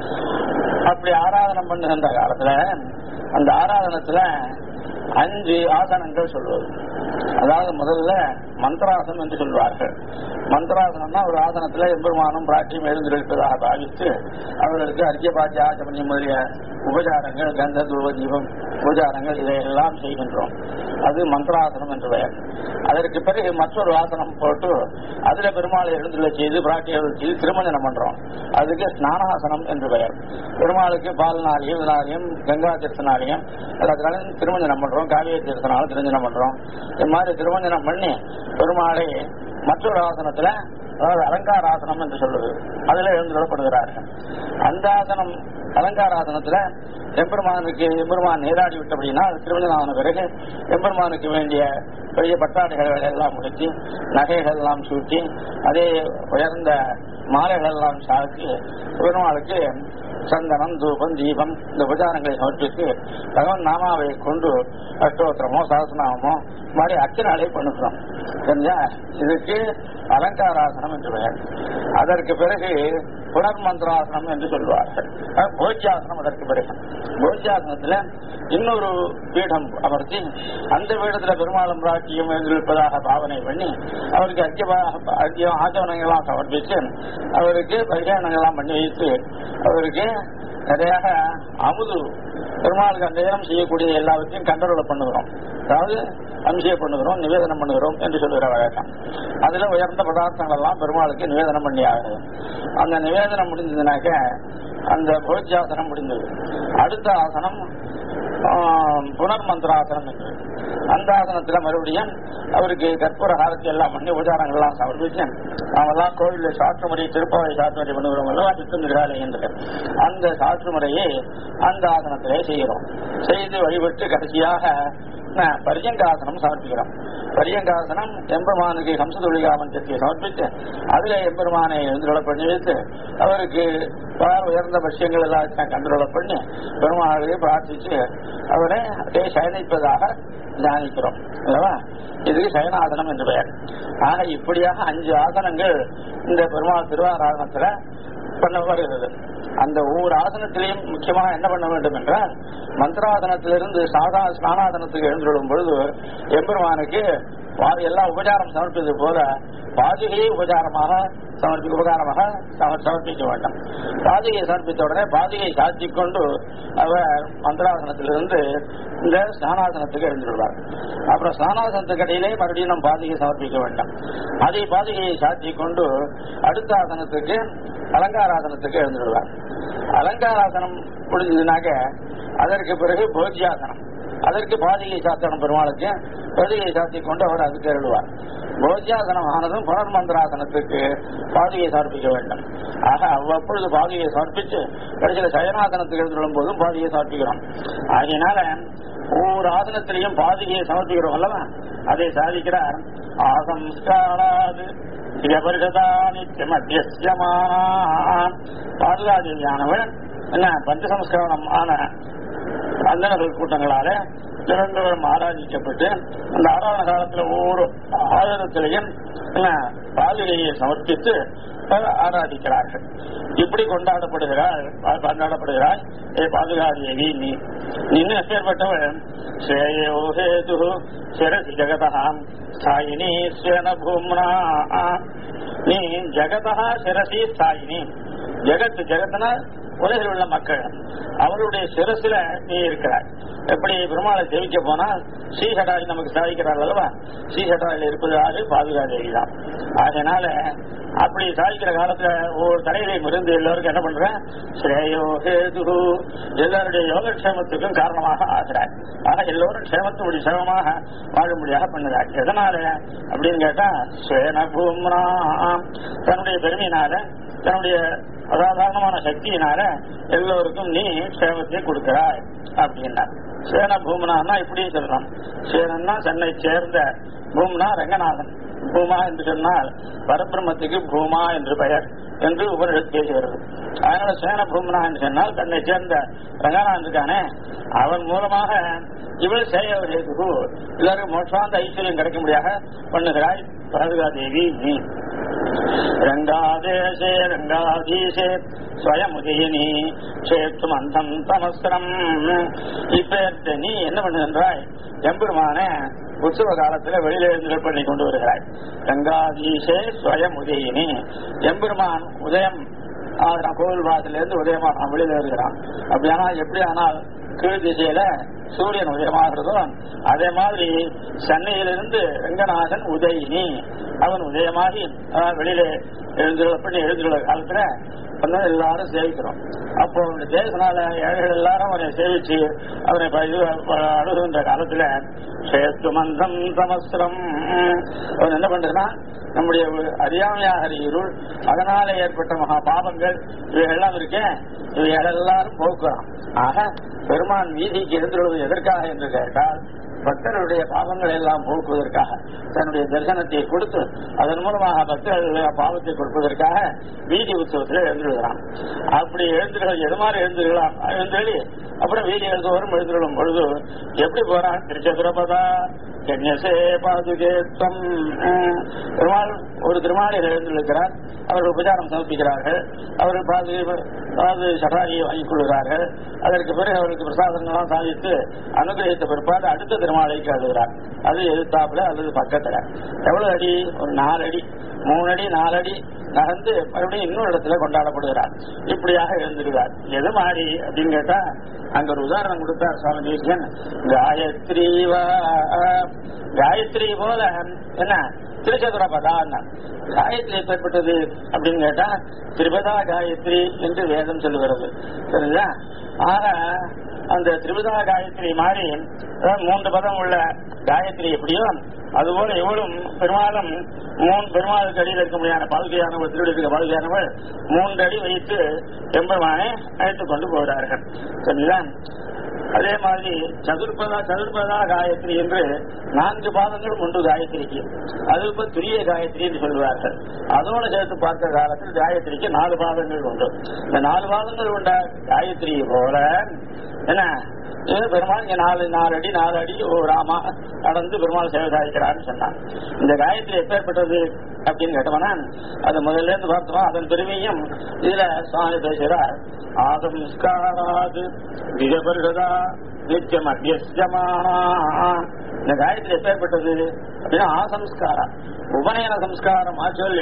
அப்படி ஆராதனம் பண்ணுகின்ற காலத்துல அந்த ஆராதனத்துல அஞ்சு ஆசனங்கள் சொல்வது அதாவது முதல்ல மந்திராசனம் என்று சொல்வார்கள் மந்திராசனம்னா ஒரு ஆசனத்துல எம்பெருமானும் பிராட்டியும் எழுந்திருப்பதாக பாவித்து அவர்களுக்கு அர்க்கியபாத்திய ஆச்சமணி முதலிய உபச்சாரங்கள் கந்த துருவ தீபம் உபச்சாரங்கள் இதையெல்லாம் செய்கின்றோம் அது மந்திராசனம் என்று பெயர் அதற்கு பிறகு மற்றொரு ஆசனம் போட்டு அதுல பெருமாளை எழுந்துள்ள செய்து பிராட்டியர்கள் செய்து திருமஞ்சனம் பண்றோம் அதுக்கு ஸ்நானாசனம் என்று பெயர் பெருமாளுக்கு பால்நாளியம் நாளியம் கங்கா தீர்த்தனாலையும் எல்லாத்தினாலும் திருமஞ்சனம் பண்றோம் காவிய தீர்த்தனாலும் திருமஞ்சனம் பண்றோம் இது மாதிரி திருமஞ்சனம் பண்ணி பெருமாளை மற்றொரு ஆசனத்துல அதாவது அலங்கார ஆசனம் என்று சொல்லுது அதுல எழுந்துள்ளப்படுகிறார்கள் அந்த ஆசனம் அலங்கார ஆசனத்துல எம்பெருமானுக்கு எம்பெருமான் நீராடி விட்டபடினா திருமணம் ஆன பிறகு எம்பெருமானுக்கு வேண்டிய பெரிய பட்டாடைகள் எல்லாம் முடித்து நகைகள் எல்லாம் சூட்டி அதே உயர்ந்த மாலைகள் எல்லாம் சாத்தி பெருமாளுக்கு சந்தனம் தூபம் தீபம் இந்த உபச்சாரங்களை சமர்ப்பித்து பகவன் நாமாவை கொண்டு அஷ்டோத்திரமோ சகசநாமமோ மாதிரி அர்ச்சனாலே பண்ணுகிறோம் தெரிஞ்சா இதுக்கு அலங்காராசனம் என்று பெயர் அதற்கு பிறகு புனர்மந்திராசனம் என்று சொல்வார்கள் அஹ் போஜ்யாசனம் அதற்கு பிறகு போஜ்யாசனத்துல இன்னொரு பீடம் அமர்த்தி அந்த பீடத்துல பெருமாளும் ராட்சியம் இருப்பதாக பாவனை பண்ணி அவருக்கு அர்க்கிய அர்க்கியம் ஆச்சவனங்கள்லாம் சமர்ப்பித்து அவருக்கு பரிகாரணங்கள்லாம் பண்ணி வைத்து அவருக்கு நிறைய அமுது பெருமாளுக்கு அந்த நேரம் செய்யக்கூடிய எல்லாவற்றையும் கண்டரோட பண்ணுகிறோம் அதாவது அம்சியம் பண்ணுகிறோம் நிவேதனம் பண்ணுகிறோம் என்று சொல்லுகிற வழக்கம் அதுல உயர்ந்த பதார்த்தங்கள் எல்லாம் பெருமாளுக்கு நிவேதனம் பண்ணி ஆகுது அந்த நிவேதனம் முடிஞ்சதுனாக்க அந்த போஜ்யாசனம் முடிந்தது அடுத்த ஆசனம் ஆம், புனர்மந்திராசனம் என்று அந்த ஆசனத்துல மறுபடியும் அவருக்கு கற்பூர ஹாரத்தி எல்லாம் பண்ணி உபச்சாரங்கள் எல்லாம் சமர்ப்பிச்சு நாமெல்லாம் கோவிலில் சாற்று முறை திருப்பாவை சாற்று முறை பண்ணுகிறோம் அல்லவா சித்தம் என்று அந்த சாற்று முறையை அந்த ஆசனத்திலே செய்கிறோம் செய்து வழிபட்டு கடைசியாக ந- பரியங்காசனம் சமர்ப்பிக்கிறோம் பரியங்காசனம் எம்பெருமானுக்கு ஹம்சதுளிகா மந்திரத்தை சமர்ப்பித்து அதுல எம்பெருமானை எழுந்துள்ள பண்ணி வைத்து அவருக்கு பல உயர்ந்த விஷயங்கள் எல்லாம் கண்டுள்ள பண்ணி பெருமாளை பிரார்த்திச்சு அவரை அப்படியே சயனிப்பதாக தியானிக்கிறோம் அல்லவா இதுக்கு சயனாசனம் என்று பெயர் ஆக இப்படியாக அஞ்சு ஆசனங்கள் இந்த பெருமாள் திருவாராதனத்துல பண்ண வருகிறது அந்த ஒவ்வொரு ஆசனத்திலையும் முக்கியமாக என்ன பண்ண வேண்டும் என்றால் மந்திராசனத்திலிருந்து சாதா ஸ்நானாசனத்துக்கு எழுந்துள்ளும் பொழுது எம்பெருமானுக்கு பா- எல்லா உபச்சாரம் சமர்ப்பித்தது போல பாதுகையை உபச்சாரமாக சமர்ப்பி உபகாரமாக சமர்- சமர்ப்பிக்க வேண்டும் பாதுகையை சமர்ப்பித்த உடனே பாதுகையை சாத்திக் கொண்டு அவர் மந்திராசனத்திலிருந்து இந்த ஸ்நானாசனத்துக்கு எழுந்துள்ளார் அப்புறம் ஸ்நானாசனத்துக்கு இடையிலே மறுபடியும் நம் பாதுகையை சமர்ப்பிக்க வேண்டும் அதை பாதுகையை சாத்திக் கொண்டு அடுத்த ஆசனத்துக்கு அலங்காராசனத்துக்கு எழுந்துள்ளார் அலங்காராசனம் முடிஞ்சதுனாக்க அதற்கு பிறகு போஜ்யாசனம் அதற்கு பாதிகை சாத்தனம் பெருமாளுக்கு பாதிகை சாத்தி கொண்டு அவர் அதுக்கு எழுதுவார் போஜ்யாசனம் ஆனதும் புனர்மந்திராசனத்துக்கு பாதிகை சமர்ப்பிக்க வேண்டும் ஆக அவ்வப்பொழுது பாதியை சமர்ப்பித்து கடைசியில் சயனாசனத்துக்கு எழுந்துள்ளும் போதும் பாதியை சமர்ப்பிக்கிறோம் ஆகையினால ஒவ்வொரு ஆசனத்திலையும் பாதிகையை சமர்ப்பிக்கிறோம் அல்லவா அதை சாதிக்கிறார் ஆசம்ஸ்காராது திரபரிஷதா நித்தியமத்தியமான் பாதுகாதேவியானவள் என்ன பஞ்சசம்ஸ்காரம் ஆன அந்தனர்கள் கூட்டங்களால திறந்தவரும் ஆராதிக்கப்பட்டு அந்த ஆராதன காலத்துல ஒவ்வொரு ஆதாரத்திலையும் என்ன பாதுகையை சமர்ப்பித்து ஆராதிக்கிறார்கள் இப்படி கொண்டாடப்படுகிறாள் கொண்டாடப்படுகிறாள் ஏ பாதுகாதேவி நீ நின்று எப்பேற்பட்டவள் ஸ்ரேயோ ஹேது சிரசி ஜகதா ஸ்தாயினி ஸ்வேன பூம்னா நீ ஜகதா சிரசி ஸ்தாயினி ஜெகத் ஜெகத்னா உலகில் உள்ள மக்கள் அவருடைய சிரசில நீ இருக்கிறாய் எப்படி பெருமாளை சேவிக்க போனா ஸ்ரீஹடாய் நமக்கு சாதிக்கிறார் அல்லவா ஸ்ரீஹடாயில் இருப்பது யாரு பாதுகாதேவி தான் அதனால அப்படி சாதிக்கிற காலத்துல ஒவ்வொரு தலையிலையும் இருந்து எல்லாருக்கும் என்ன பண்ற ஸ்ரேயோ ஹேது எல்லாருடைய யோகக்ஷேமத்துக்கும் காரணமாக ஆகிறார் ஆக எல்லோரும் க்ஷேமத்துடைய சிரமமாக வாழும்படியாக பண்ணுகிறார் எதனால அப்படின்னு கேட்டா ஸ்வேன பூம்னா தன்னுடைய பெருமையினால தன்னுடைய அசாதாரணமான சக்தியினால எல்லோருக்கும் நீ சேமத்தை கொடுக்கிறாய் அப்படின்னா சேன பூமனான்னா இப்படியும் சொல்லலாம் சேனன்னா சென்னை சேர்ந்த பூம்னா ரங்கநாதன் பூமா என்று சொன்னால் பரபிரம்மத்துக்கு பூமா என்று பெயர் என்று உபனிஷத் பேசுகிறது அதனால சேன பூமனா என்று சொன்னால் தன்னை சேர்ந்த ரங்கநாதன் இருக்கானே அவன் மூலமாக இவள் சேயவர் ஹேது எல்லாரும் மோட்சாந்த ஐஸ்வர்யம் கிடைக்கும்படியாக பண்ணுகிறாய் பாதுகாதேவி நீ ரங்காதேசே ரங்காதீசே ஸ்வயமுதயினி சேத்தும் அந்தம் தமஸ்திரம் இப்ப நீ என்ன பண்ணுகின்றாய் எம்பெருமான உற்சவ காலத்துல வெளியில எழுந்து பண்ணி கொண்டு வருகிறாய் கங்காதீசே ஸ்வயம் உதயினி எம்பெருமான் உதயம் ஆகிறான் கோவில் வாசல இருந்து உதயமாக வெளியில வருகிறான் அப்படியானா எப்படி ஆனால் கீழ் திசையில சூரியன் உதயமாகிறதோ அதே மாதிரி சென்னையிலிருந்து ரங்கநாதன் உதயினி அவன் உதயமாகி அஹ், வெளியில எழுந்துள்ள பண்ணி எழுந்துள்ள காலத்துல வந்து எல்லாரும் சேவிக்கிறோம் அப்போ அவனுடைய தேசனால ஏழைகள் எல்லாரும் அவனை சேவிச்சு அவனை ப- இது ப- அணுகுகின்ற காலத்துல சேத்து மந்தம் சமஸ்திரம் அவன் என்ன பண்றதுன்னா நம்முடைய அறியாமையாக இருள் அதனால ஏற்பட்ட மகா பாபங்கள் இவைகள்லாம் இருக்கேன் இவைகள் எல்லாரும் போக்குறான் ஆக பெருமான் வீதிக்கு எழுந்துள்ளது எதற்காக என்று கேட்டால் பக்தர்களுடைய பாவங்களை எல்லாம் போக்குவதற்காக தன்னுடைய தரிசனத்தை கொடுத்து அதன் மூலமாக பக்தர்களுடைய பாவத்தை கொடுப்பதற்காக வீதி உற்சவத்தில் எழுந்துடுகிறான் அப்படி எழுந்துகள் எது மாதிரி எழுந்துக்கலாம் எழுந்தெழி அப்புறம் வீதி எழுதுவோரும் எழுந்துள்ளும் பொழுது எப்படி போறான் திருச்சதுரபதா கன்யசே பாதுகேத்தம் பெருமாள் ஒரு திருமாலையில் எழுந்திருக்கிறார் அவர்கள் உபச்சாரம் சமர்ப்பிக்கிறார்கள் அவர்கள் பாது அதாவது சடாரியை வாங்கிக் கொள்கிறார்கள் அதற்கு பிறகு அவருக்கு பிரசாதங்கள்லாம் சாதித்து அனுகிரகித்த பிற்பாடு அடுத்த திருமாலைக்கு அழுகிறார் அது எதிர்த்தாப்புல அல்லது பக்கத்துல எவ்வளவு அடி ஒரு நாலு அடி மூணு அடி நாலு அடி நகர்ந்து மறுபடியும் இன்னொரு இடத்துல கொண்டாடப்படுகிறார் இப்படியாக எழுந்திருக்கிறார் எது மாதிரி அப்படின்னு கேட்டா அங்க ஒரு உதாரணம் கொடுத்தார் சுவாமி தேசியன் காயத்ரி வா காயத்ரி போல என்ன திருச்சதுர பதான்னா காயத்ரி எப்பேற்பட்டது அப்படின்னு கேட்டா திரிபதா காயத்ரி என்று வேதம் சொல்லுகிறது சரிங்களா ஆக அந்த திரிபதா காயத்ரி மாதிரி அதாவது மூன்று பதம் உள்ள காயத்ரி எப்படியோ அதுபோல எவளும் பெருமாளும் மூணு பெருமாளுக்கு அடியில் இருக்க முடியாத பாதுகையானவள் திருடி இருக்க பாதுகையானவள் மூன்று அடி வைத்து எம்பெருமானை அழைத்துக் கொண்டு போகிறார்கள் சரிங்களா அதே மாதிரி சதுர்பதா சதுர்பதா காயத்ரி என்று நான்கு பாதங்களும் உண்டு காயத்ரிக்கு அது இப்ப துரிய காயத்ரி என்று சொல்வார்கள் அதோட சேர்த்து பார்த்த காலத்தில் காயத்ரிக்கு நாலு பாதங்கள் உண்டு இந்த நாலு பாதங்கள் உண்ட காயத்ரி போல என்ன இது பெருமாள் இங்க நாலு நாலு அடி நாலு அடி ஓ ராமா நடந்து பெருமாள் சேவை சாதிக்கிறான்னு சொன்னான் இந்த காயத்ரி எப்பேற்பட்டது அப்படின்னு கேட்டோம்னா அது முதல்ல இருந்து பார்த்தோம் அதன் பெருமையும் இதுல சுவாமி பேசுகிறார் ஆதம்ஸ்காராது திகபரிஷதா நித்தியம் அபியசியமானா இந்த காயத்ரி எப்பேற்பட்டது அப்படின்னா ஆசம்ஸ்காரம் உபநயன சம்ஸ்காரம் ஆச்சொல்லியோ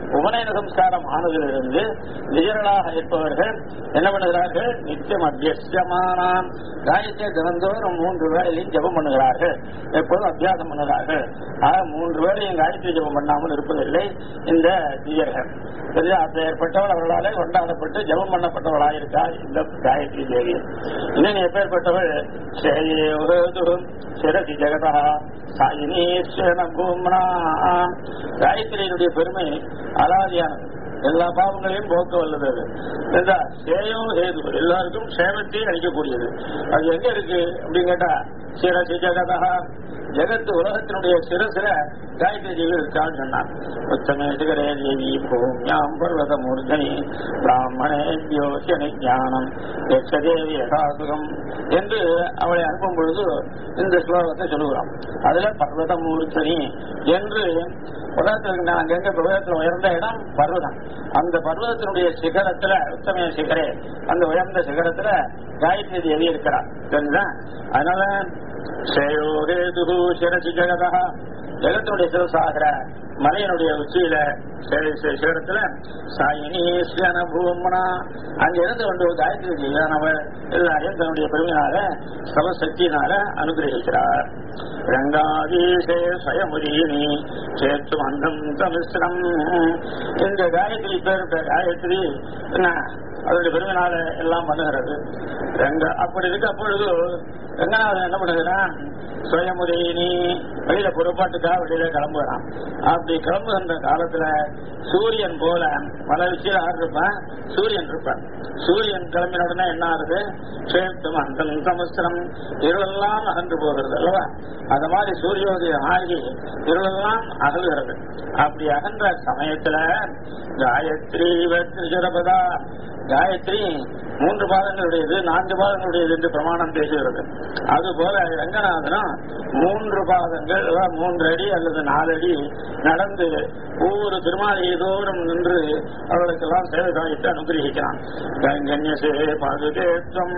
உபநயன சம்ஸ்காரம் ஆனதிலிருந்து விஜயர்களாக இருப்பவர்கள் என்ன பண்ணுகிறார்கள் நித்தியம் அபியசியமானாம் காயத்தை தினந்தோறும் மூன்று வேளையிலையும் ஜெபம் பண்ணுகிறார்கள் எப்போதும் அபியாசம் பண்ணுகிறார்கள் ஆக மூன்று வேளையும் காயத்ரி ஜெபம் பண்ணாமல் இருப்பதில்லை இந்த தியர்கள் சரியா அது ஏற்பட்டவள் அவர்களாலே கொண்டாடப்பட்டு ஜெபம் பண்ணப்பட்டவளாக இருக்காள் இந்த காயத்ரி தேவி இன்னும் எப்பேற்பட்டவள் ஸ்ரேயோதும் சிரசி ஜெகதா சாயினீஸ்வரன பூம்னா காயத்ரியினுடைய பெருமை அலாதியானது எல்லா பாவங்களையும் போக்க வல்லது அது சரிதா? சேயோ ஹேது எல்லாருக்கும் சேமத்தை அளிக்கக்கூடியது அது எங்க இருக்கு அப்படின்னு கேட்டா சிரசி ஜெகதா ஜெகத்து உலகத்தினுடைய சிரசில காயத்ரி தேவி இருக்கான்னு சொன்னான் உத்தமே சிகரே தேவி பூமியாம் பர்வத மூர்தனி பிராமணேபியோ ஞானம் யட்சதேவி யதாசுகம் என்று அவளை அனுப்பும் பொழுது இந்த ஸ்லோகத்தை சொல்லுகிறோம் அதுல பர்வத மூர்த்தனி என்று உலகத்தில் நாங்க எங்க உலகத்தில் உயர்ந்த இடம் பர்வதம் அந்த பர்வதத்தினுடைய சிகரத்துல உத்தமய சிகரே அந்த உயர்ந்த சிகரத்துல காயத்ரி தேவி இருக்கிறார் தெரிஞ்சா அதனால ஸ்ரேயோகேது சிரசி ஜெகதா ஜெகத்தினுடைய சிவசாகர மலையினுடைய உச்சியில சி- சி- சிகரத்துல சாயினீஸ்வன பூமனா அங்க இருந்து கொண்டு காயத்ரி தேவியானவர் எல்லாரையும் தன்னுடைய பெருமையினால சவசக்தியினால அனுகிரகிக்கிறார் ரங்காதீசே ஸ்வயமுதீனி சேத்து மந்தம் தமிஸ்ரம் இந்த காயத்ரி பேர் காயத்ரி என்ன அதனுடைய பெருமையினால எல்லாம் பண்ணுகிறது ரங்க அப்படி இருக்கு அப்பொழுது ரங்கநாதன் என்ன பண்ணுகிறான் சுயமுதயினி வெளியில புறப்பாட்டுக்காக வெளியில கிளம்புறான் அப்படி கிளம்புகின்ற காலத்துல சூரியன் போல மலை உச்சியில் யார் இருப்பான் சூரியன் இருப்பான் சூரியன் கிளம்பின உடனே என்ன ஆகுது சேத்தும் அந்த சமுத்திரம் இருளெல்லாம் அகன்று போகிறது அல்லவா அந்த மாதிரி சூரியோதயம் ஆகி இருளெல்லாம் அகல்கிறது அப்படி அகன்ற சமயத்துல காயத்ரி சிரபதா காயத்ரி மூன்று பாதங்களுடையது நான்கு பாதங்களுடையது என்று பிரமாணம் பேசுகிறது அதுபோல ரங்கநாதனும் மூன்று பாதங்கள் அதாவது மூன்று அடி அல்லது நாலு அடி நடந்து ஒவ்வொரு திருமாலையை தோறும் நின்று அவர்களுக்கெல்லாம் சேவை சாதித்து அனுகிரகிக்கிறான் கங்கன்யசே பாதுகேத்வம்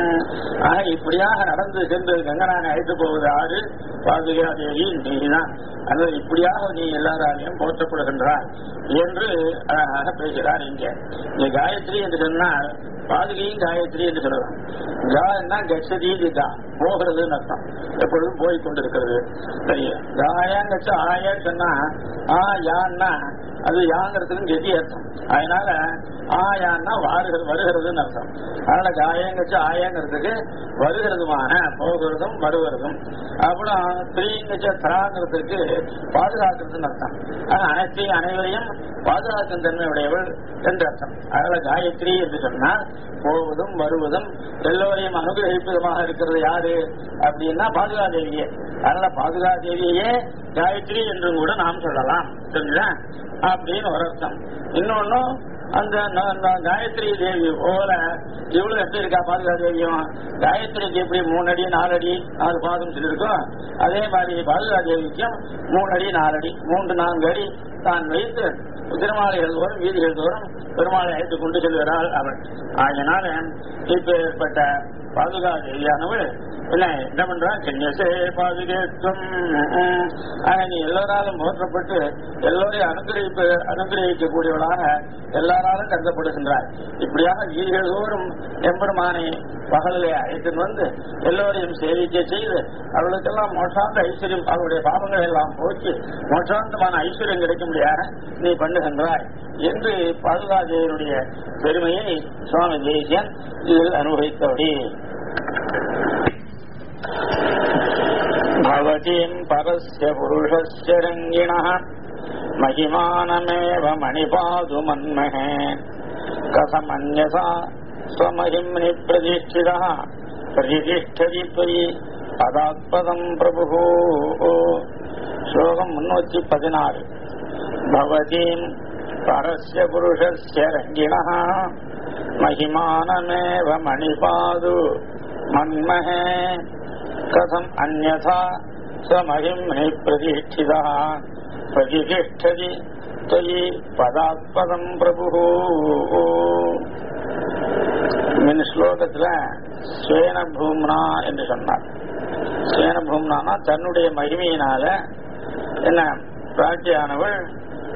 ஆக இப்படியாக நடந்து சென்று கங்கனானை அழைத்து போவது ஆறு பாதுகா தேவி நீதான் அது இப்படியாக நீ எல்லாராலையும் போற்றப்படுகின்றாய் என்று அழகாக பேசுகிறார் இங்க இந்த காயத்ரி என்று சொன்னால் பாதுகையும் காயத்ரி என்று சொல்லலாம் கான்னா கச்சதி கா போகிறதுன்னு அர்த்தம் எப்பொழுதும் போய் கொண்டிருக்கிறது சரி காயாங்கச்ச ஆயான்னு சொன்னா ஆ யான்னா அது யாங்கிறதுக்கு கெதி அர்த்தம் அதனால ஆ யான்னா வாருகிறது வருகிறதுன்னு அர்த்தம் அதனால காயங்கச்ச ஆயாங்கிறதுக்கு வருகிறதுமான போகிறதும் வருவதும் அப்புறம் ஸ்ரீங்கச்ச தராங்கிறதுக்கு பாதுகாக்கிறதுன்னு அர்த்தம் ஆனா அனைத்தையும் அனைவரையும் பாதுகாக்கும் தன்மை உடையவள் என்று அர்த்தம் அதனால காயத்ரி என்று சொன்னால் போவதும் வருவதும் எல்லோரையும் அனுகிரகிப்பதுமாக இருக்கிறது யாரு அப்படின்னா பாதுகா தேவியே அதனால பாதுகா தேவியே காயத்ரி என்றும் கூட நாம் சொல்லலாம் சரிங்களா அப்படின்னு ஒரு அர்த்தம் இன்னொன்னும் அந்த ந- அந்த காயத்ரி தேவி போல இவ்வளவு எப்படி இருக்கா பாதுகா தேவியும் காயத்ரிக்கு எப்படி மூணு அடி நாலு அடி நாலு பாதம் சொல்லியிருக்கோ அதே மாதிரி பாதுகா தேவிக்கும் மூணு அடி நாலு அடி மூன்று நான்கு அடி தான் வைத்து திருமாலைகள் தோறும் வீதிகள் தோறும் பெருமாளை அழைத்துக் கொண்டு செல்கிறாள் அவள் ஆகையினால இப்பேற்பட்ட பாதுகா தேவியானவள் என்ன என்ன பண்றா கன்யசே பாதுகேத்துவம் ஆக நீ எல்லோராலும் போற்றப்பட்டு எல்லோரையும் அனுகிரகிப்பு அனுகிரகிக்கக்கூடியவளாக எல்லாராலும் கருதப்படுகின்றாய் இப்படியாக வீதிகள் தோறும் எம்பெருமானை பகலிலே அழைத்து வந்து எல்லோரையும் சேவிக்க செய்து அவர்களுக்கெல்லாம் மோட்சாந்த ஐஸ்வர்யம் அவருடைய பாவங்களை எல்லாம் போக்கி மோட்சாந்தமான ஐஸ்வர்யம் கிடைக்கும்படியாக நீ பண்ணுகின்றாய் என்று பாதுகாதேவனுடைய பெருமையை சுவாமி தேசியன் இதில் அனுபவித்தபடி भवतीम् परस्य पुरुषस्य रङ्गिणः महिमानमेव मणिपातु मन्महे कथमन्यसा स्वमहिम्नि प्रतिष्ठितः प्रतिष्ठति त्वयि पदात्पदम् प्रभुः श्लोकम् मुन्नूति पदिनारु भवतीम् परस्य पुरुषस्य रङ्गिणः महिमानमेव मणिपादु मन्महे कथम् अन्यथा स्वमहिम्नि प्रतिष्ठितः प्रतिष्ठति त्वयि பதாத்பதம் பிரபு மின் ஸ்லோகத்துல ஸ்வேன பூம்னா என்று சொன்னார் ஸ்வேன பூம்னானா தன்னுடைய மகிமையினால என்ன பிராட்டியானவள்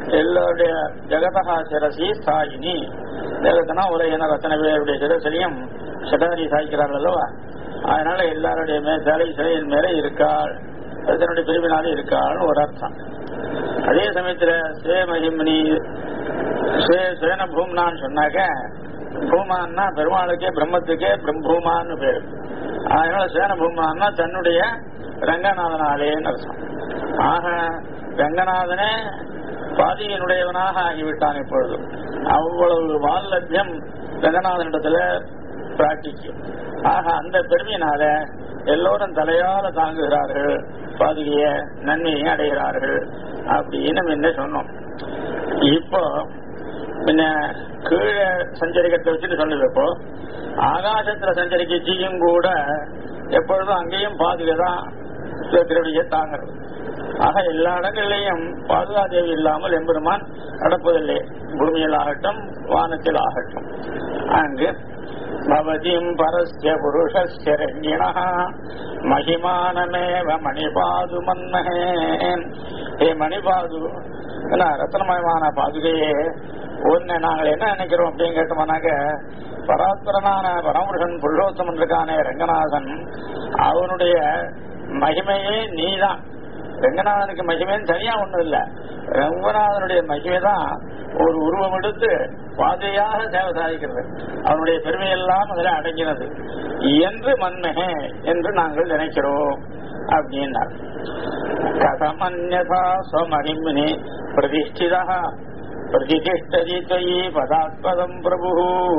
எல்லோருடைய ஜெகதகா சிரசி சாயினி ஜெகத்தனா உலகினர் அத்தனை பேருடைய சிரசிலையும் சிடாரி சாய்க்கிறார்கள் அல்லவா அதனால எல்லாருடைய மே தலை சிலையின் மேல இருக்காள் அது தன்னுடைய பிரிவினாலே இருக்காள்னு ஒரு அர்த்தம் அதே சமயத்துல சேமஹிம்னி சேன பூம்னான்னு சொன்னாக்க பூமான்னா பெருமாளுக்கே பிரம்மத்துக்கே பிரம்மூமான்னு பேரு அதனால சேன பூமான்னா தன்னுடைய ரங்கநாதனாலேன்னு அர்த்தம் ஆக ரங்கநாதனே பாதியினுடையவனாக ஆகிவிட்டான் இப்பொழுது அவ்வளவு வால்லபியம் ரங்கநாதனிடத்துல பிரார்த்திக்கும் ஆக அந்த பெருமையினால எல்லோரும் தலையால தாங்குகிறார்கள் பாதுகைய நன்மையை அடைகிறார்கள் அப்படின்னு முன்ன சொன்னோம் இப்போ பின்ன கீழே சஞ்சரிக்கத்தை வச்சுட்டு சொன்னது இப்போ ஆகாசத்துல சஞ்சரிக்கச்சியும் கூட எப்பொழுதும் அங்கேயும் பாதுகை தான் திருவடியை தாங்கிறது ஆக எல்லா இடங்களிலையும் பாதுகாதேவி இல்லாமல் எம்பெருமான் நடப்பதில்லை பூமியில் ஆகட்டும் வானத்தில் ஆகட்டும் அங்கு பவதிம் பரஸ்ய புருஷரண்யண மகிமானமேவ மணிபாது மன்மகே ஏ மணிபாது என்ன ரத்னமயமான பாதுகையே ஒன்னு நாங்கள் என்ன நினைக்கிறோம் அப்படின்னு கேட்டோம்னாக்க பராத்பரனான பரமபுருஷன் புருஷோத்தமன் இருக்கானே ரங்கநாதன் அவனுடைய மகிமையே நீதான் ரங்கநாதனுக்கு மகிமைன்னு தனியா ஒண்ணும் இல்ல ரங்கநாதனுடைய மகிமை தான் ஒரு உருவம் எடுத்து பாதையாக சேவை சாதிக்கிறது அவனுடைய பெருமையெல்லாம் அதில் அடங்கினது என்று மன்மகே என்று நாங்கள் நினைக்கிறோம் அப்படின்னார் கதமன்யதா ஸ்வமகிமினி பிரதிஷ்டிதா பிரதிஷ்டதி தொயி பதாத்பதம் பிரபு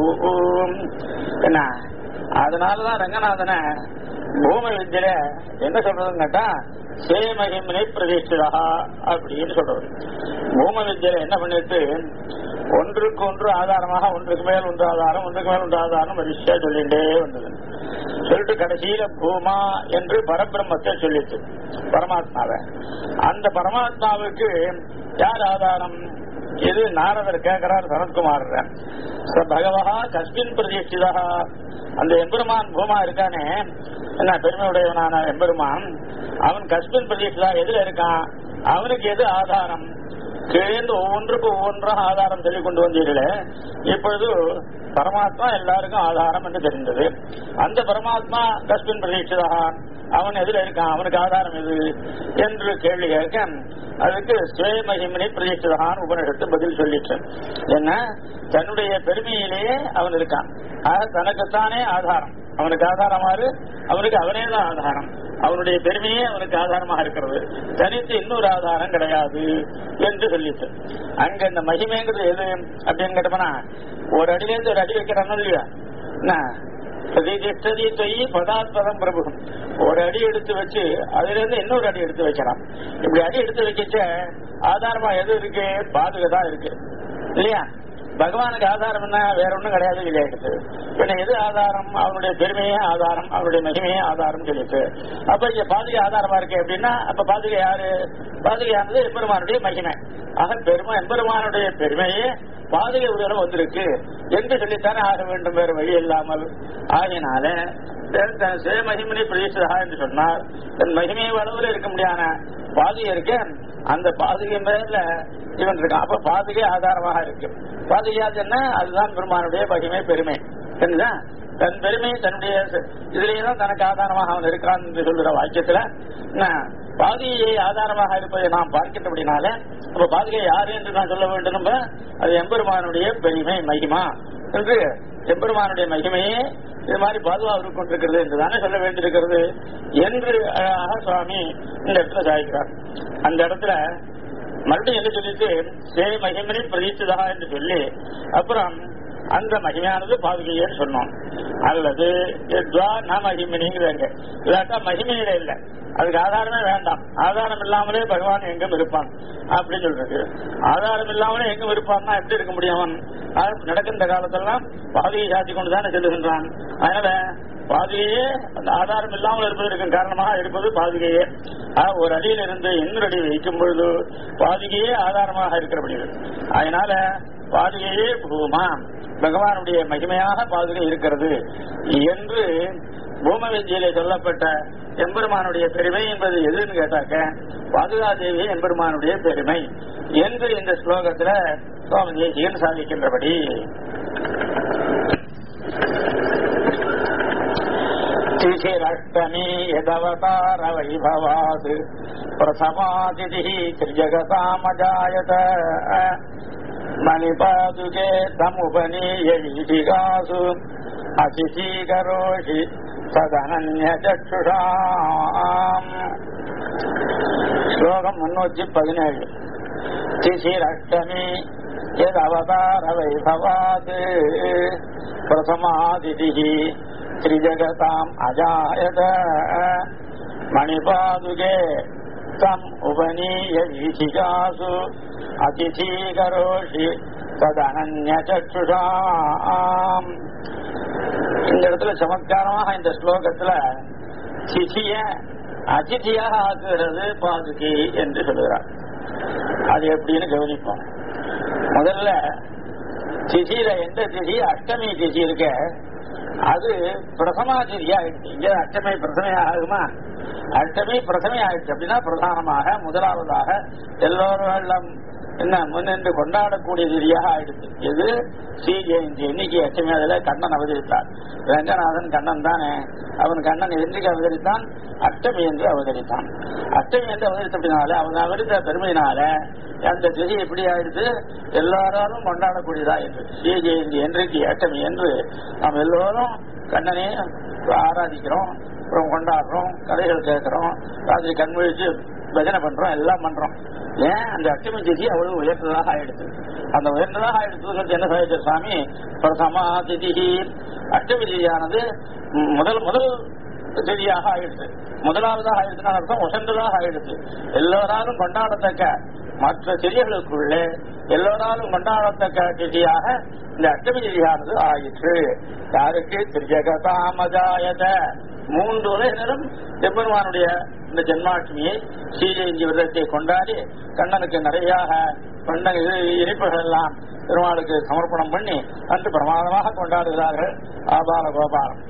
என்ன அதனாலதான் ரங்கநாதனை பூமி வித்தியில என்ன சொல்றதுன்னு கேட்டா சேமகிமினை பிரதிஷ்டிதா அப்படின்னு சொல்றது பூம வித்தியில என்ன பண்ணிட்டு ஒன்றுக்கு ஒன்று ஆதாரமாக ஒன்றுக்கு மேல் ஒன்று ஆதாரம் ஒன்றுக்கு மேல் ஒன்று ஆதாரம் வரிசையா சொல்லிட்டே வந்தது சொல்லிட்டு கடைசியில பூமா என்று பரபிரம்மத்தை சொல்லிட்டு பரமாத்மாவை அந்த பரமாத்மாவுக்கு யார் ஆதாரம் இது நாரதர் கேட்கிறார் சனத்குமார் பகவா கஸ்மின் பிரதிஷ்டிதா அந்த எம்பெருமான் பூமா இருக்கானே என்ன பெருமையுடையவனான எம்பெருமான் அவன் கஸ்மின் பிரதிஷ்டிதா எதுல இருக்கான் அவனுக்கு எது ஆதாரம் கீழேந்து ஒவ்வொன்றுக்கு ஒவ்வொன்றாக ஆதாரம் சொல்லிக் கொண்டு வந்தீர்களே இப்பொழுது பரமாத்மா எல்லாருக்கும் ஆதாரம் என்று தெரிந்தது அந்த பரமாத்மா கஸ்மின் பிரதீட்சிதா அவன் எதுல இருக்கான் அவனுக்கு ஆதாரம் எது என்று கேள்வி கேட்க அதுக்கு சுயமகிமனை பிரதீட்சிதான் உபனிஷத்து பதில் சொல்லிட்டு என்ன தன்னுடைய பெருமையிலேயே அவன் இருக்கான் ஆக தனக்குத்தானே ஆதாரம் அவனுக்கு ஆதாரமாறு அவனுக்கு அவனே தான் ஆதாரம் அவனுடைய பெருமையே அவனுக்கு ஆதாரமாக இருக்கிறது தனித்து இன்னொரு ஆதாரம் கிடையாது என்று சொல்லிட்டு அங்க இந்த மகிமைங்கிறது எது அப்படின்னு கேட்டோம்னா ஒரு அடியிலேருந்து ஒரு அடி வைக்கிறான்னு இல்லையா என்ன பிரதிஷ்டதி தொய் பதாத்பதம் பிரபு ஒரு அடி எடுத்து வச்சு அதுல இருந்து இன்னொரு அடி எடுத்து வைக்கிறான் இப்படி அடி எடுத்து வைக்கச்ச ஆதாரமா எது இருக்கு பாதுகை தான் இருக்கு இல்லையா பகவானுக்கு ஆதாரம் என்ன வேற ஒண்ணும் கிடையாது இல்லையா எடுத்து பின்ன எது ஆதாரம் அவனுடைய பெருமையே ஆதாரம் அவனுடைய மகிமையே ஆதாரம் சொல்லிட்டு அப்ப இங்க பாதுகை ஆதாரமா இருக்கு அப்படின்னா அப்ப பாதுகை யாரு பாதுகையானது எம்பெருமானுடைய மகிமை ஆக பெருமை எம்பெருமானுடைய பெருமையே பாதுகை உதவியில வந்திருக்கு என்று சொல்லித்தானே ஆக வேண்டும் வேறு வழி இல்லாமல் ஆகினால தன் சுயமகிமனை பிரதேசதா என்று சொன்னால் தன் மகிமை அளவில் இருக்க முடியாத பாதுகை இருக்க அந்த பாதுகை மேல இவன் இருக்கான் அப்ப பாதுகை ஆதாரமாக இருக்கு பாதுகையாது என்ன அதுதான் பெருமானுடைய மகிமை பெருமை தெரியுதா தன் பெருமை தன்னுடைய இதுலயே தான் தனக்கு ஆதாரமாக அவன் இருக்கான் என்று சொல்லுற வாக்கியத்துல பாதுகையை ஆதாரமாக இருப்பதை நாம் பார்க்கின்றபடினால அப்ப பாதுகை யாரு என்று நான் சொல்ல வேண்டும் அது எம்பெருமானுடைய பெருமை மகிமா என்று எம்பெருமானுடைய மகிமையே இது மாதிரி பாதுகாப்பு கொண்டிருக்கிறது என்றுதானே சொல்ல வேண்டியிருக்கிறது என்று அழகாக சுவாமி இந்த இடத்துல சாய்க்கிறார் அந்த இடத்துல மறுபடியும் என்ன சொல்லிட்டு சே மகிமனை பிரதீட்சிதா என்று சொல்லி அப்புறம் அந்த மகிமையானது பாதுகையேன்னு சொன்னோம் அல்லது எத்வா ந மகிமினிங்கிறாங்க இல்லாட்டா மகிமையில இல்லை அதுக்கு ஆதாரமே வேண்டாம் ஆதாரம் இல்லாமலே பகவான் எங்கும் இருப்பான் அப்படின்னு சொல்றது ஆதாரம் இல்லாமலே எங்கும் இருப்பான்னா எப்படி இருக்க முடியும் அவன் நடக்கின்ற காலத்தெல்லாம் பாதுகை சாத்தி கொண்டு தானே செல்லுகின்றான் அதனால பாதுகையே அந்த ஆதாரம் இல்லாமல் இருப்பதற்கு காரணமாக இருப்பது பாதுகையே ஒரு அடியில் இருந்து இன்னொரு அடி வைக்கும் பொழுது பாதுகையே ஆதாரமாக இருக்கிறபடிகள் அதனால பாதுகையே பூமா பகவானுடைய மகிமையாக பாதுகை இருக்கிறது என்று பூம வித்தியிலே சொல்லப்பட்ட எம்பெருமானுடைய பெருமை என்பது எதுன்னு கேட்டாக்க பாதுகாதேவி எம்பெருமானுடைய பெருமை என்று இந்த ஸ்லோகத்துல சுவாமி தேசிகன் சாதிக்கின்றபடி திசிரஷ்டமி யதவதார வைபவாத் பிரசமாதிதிः त्रिजगतामजायत मणिपादुके तमुपनीय वीथिकासु अतिथीकरोषि तदनन्यचक्षुषाम् श्लोकम् मुन्नूति पदिनेळु तिशिरष्टमी यदवतार वैभवात् प्रथमादितिः त्रिजगताम् अजायत मणिपादुके तम् उपनीय वीथिकासु அதிதீகரோஷி ததனன்யச்சுஷாம் இந்த இடத்துல சமத்காரமாக இந்த ஸ்லோகத்துல சிசிய அதிதியாக ஆக்குகிறது பாதுகி என்று சொல்லுகிறார் அது எப்படின்னு கவனிப்போம் முதல்ல திசியில எந்த திசி அஷ்டமி திசி இருக்க அது பிரதமா திதியா ஆயிடுச்சு இங்க அஷ்டமி பிரதமை ஆகுமா அஷ்டமி பிரதமை ஆயிடுச்சு அப்படின்னா பிரதானமாக முதலாவதாக எல்லோரும் என்ன முன்னின்று கொண்டாடக்கூடிய திதியாக ஆயிடுச்சு இது ஸ்ரீ ஜெயந்தி இன்னைக்கு அஷ்டமி அதுல கண்ணன் அவதரித்தார் ரங்கநாதன் கண்ணன் தானே அவன் கண்ணன் என்றைக்கு அவதரித்தான் அஷ்டமி என்று அவதரித்தான் அஷ்டமி என்று அவதரித்தபினால அவன் அவதரித்த பெருமையினால அந்த திதி எப்படி ஆயிடுது எல்லாராலும் கொண்டாடக்கூடியதா என்று ஸ்ரீ ஜெயந்தி என்றைக்கு அஷ்டமி என்று நாம் எல்லோரும் கண்ணனை ஆராதிக்கிறோம் அப்புறம் கொண்டாடுறோம் கதைகள் கேட்கிறோம் ராத்திரி கண்மொழிச்சு பஜனை பண்றோம் எல்லாம் பண்றோம் ஏன் அந்த அஷ்டமி திதி அவ்வளவு உயர்ந்ததாக ஆயிடுச்சு அந்த உயர்ந்ததாக ஆயிடுச்சு என்ன சாதிச்ச சுவாமி பிரசமா திதி அஷ்டமி திதியானது முதல் முதல் திதியாக ஆயிடுச்சு முதலாவதாக ஆயிடுச்சுன்னா அர்த்தம் உசந்ததாக ஆயிடுச்சு எல்லோராலும் கொண்டாடத்தக்க மற்ற திதிகளுக்குள்ளே எல்லோராலும் கொண்டாடத்தக்க திதியாக இந்த அஷ்டமி திதியானது ஆயிற்று யாருக்கு திருஜகதாமஜாயத மூன்று உலகினரும் எம்பெருமானுடைய இந்த ஜென்மாஷ்டமியை ஸ்ரீஜெயந்தி விரதத்தை கொண்டாடி கண்ணனுக்கு நிறையாக கொண்ட இனிப்புகள் எல்லாம் பெருமாளுக்கு சமர்ப்பணம் பண்ணி அன்று பிரமாதமாக கொண்டாடுகிறார்கள் ஆபால கோபாலம்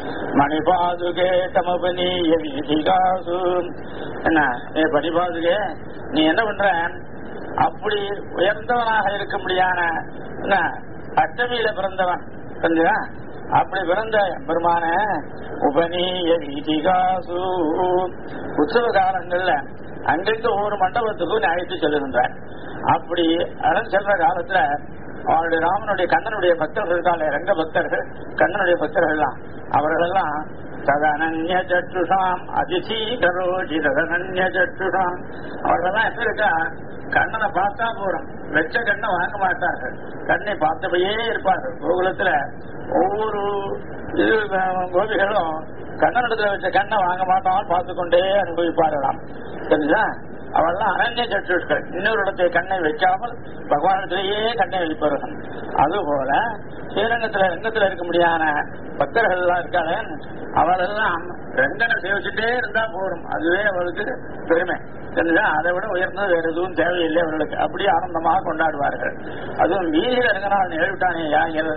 மணிபாதுகே தமபனீய வீதிகாசு என்ன ஏ பணிபாதுகே நீ என்ன பண்ற அப்படி உயர்ந்தவனாக இருக்க முடியான என்ன அஷ்டமியில பிறந்தவன் புரிஞ்சுதா அப்படி பிறந்த பெருமான உபநீய வீதிகாசு உற்சவ காலங்கள்ல அங்கிருந்து ஒவ்வொரு மண்டபத்துக்கும் நீ அழைத்து செல்லுகின்றார் அப்படி அழகு செல்ற காலத்துல அவனுடைய ராமனுடைய கண்ணனுடைய பக்தர்கள் இருக்காளே ரங்க பக்தர்கள் கண்ணனுடைய பக்தர்கள்லாம் அவர்களெல்லாம் ததனன்ய சற்றுஷாம் அதிசி கரோஜி ததனன்ய சற்றுஷாம் அவர்களெல்லாம் எப்படி இருக்கா கண்ணனை பார்த்தா போறோம் வெச்ச கண்ணை வாங்க மாட்டார்கள் கண்ணை பார்த்தபடியே இருப்பார்கள் கோகுலத்துல ஒவ்வொரு இது கோபிகளும் கண்ணனிடத்துல வச்ச கண்ணை வாங்க மாட்டாமல் பார்த்து கொண்டே அனுபவிப்பார்களாம் தெரிஞ்சா அவெல்லாம் அனன்ய சற்றுஷ்கள் இன்னொரு இடத்தை கண்ணை வைக்காமல் பகவானிடத்திலேயே கண்ணை வைப்பார்கள் அதுபோல ஸ்ரீரங்கத்துல ரங்கத்துல இருக்க முடியாத பக்தர்கள் எல்லாம் இருக்காங்க அவளெல்லாம் ரங்கனை சேவிச்சுட்டே இருந்தா போதும் அதுவே அவளுக்கு பெருமை தெரிஞ்சா அதை விட உயர்ந்தது வேற எதுவும் தேவையில்லை அவர்களுக்கு அப்படியே ஆனந்தமாக கொண்டாடுவார்கள் அதுவும் வீதியில் ரங்கநாதன் எழுவிட்டானே யார்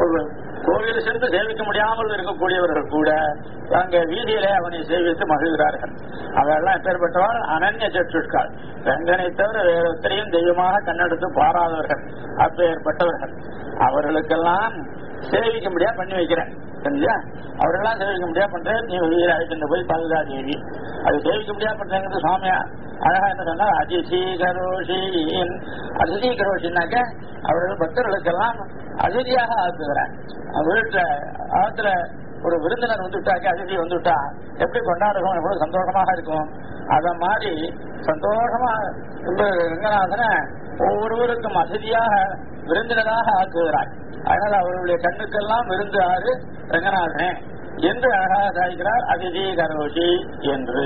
கோவில் சென்று சேவிக்க முடியாமல் இருக்கக்கூடியவர்கள் கூட அங்க வீதியிலே அவனை சேவித்து மகிழ்கிறார்கள் அவெல்லாம் எப்பேற்பட்டவாள் அனன்ய சற்றுஷ்கால் ரங்கனை தவிர வேற ஒருத்தரையும் தெய்வமாக கண்ணெடுத்து பாராதவர்கள் அப்பேற்பட்டவர்கள் அவர்களுக்கெல்லாம் சேவிக்க முடியா பண்ணி வைக்கிறேன் சரிங்களா அவரெல்லாம் சேவிக்க முடியா பண்றேன் நீ வெளியில் அழைக்கின்ற போய் பாதுகா தேவி அது சேவிக்க முடியா பண்றேங்கிறது சுவாமியா அழகா என்ன சொன்னா அதிசி கரோஷின் அதிசி கரோஷின்னாக்க அவர்கள் பக்தர்களுக்கெல்லாம் அதிதியாக ஆக்குகிறார் வீட்டுல ஆத்துல ஒரு விருந்தினர் வந்துட்டாக்க அதிதி வந்துட்டா எப்படி கொண்டாடுறோம் எவ்வளவு சந்தோஷமாக இருக்கும் அத மாதிரி சந்தோஷமா இந்த ரங்கநாதனை ஒவ்வொருவருக்கும் அதிதியாக விருந்தினராக ஆக்குகிறார் அதனால அவர்களுடைய கண்ணுக்கெல்லாம் விருந்து ஆறு ரங்கநாதனே என்று அழகாக சாய்க்கிறார் அதிதி கரோஷி என்று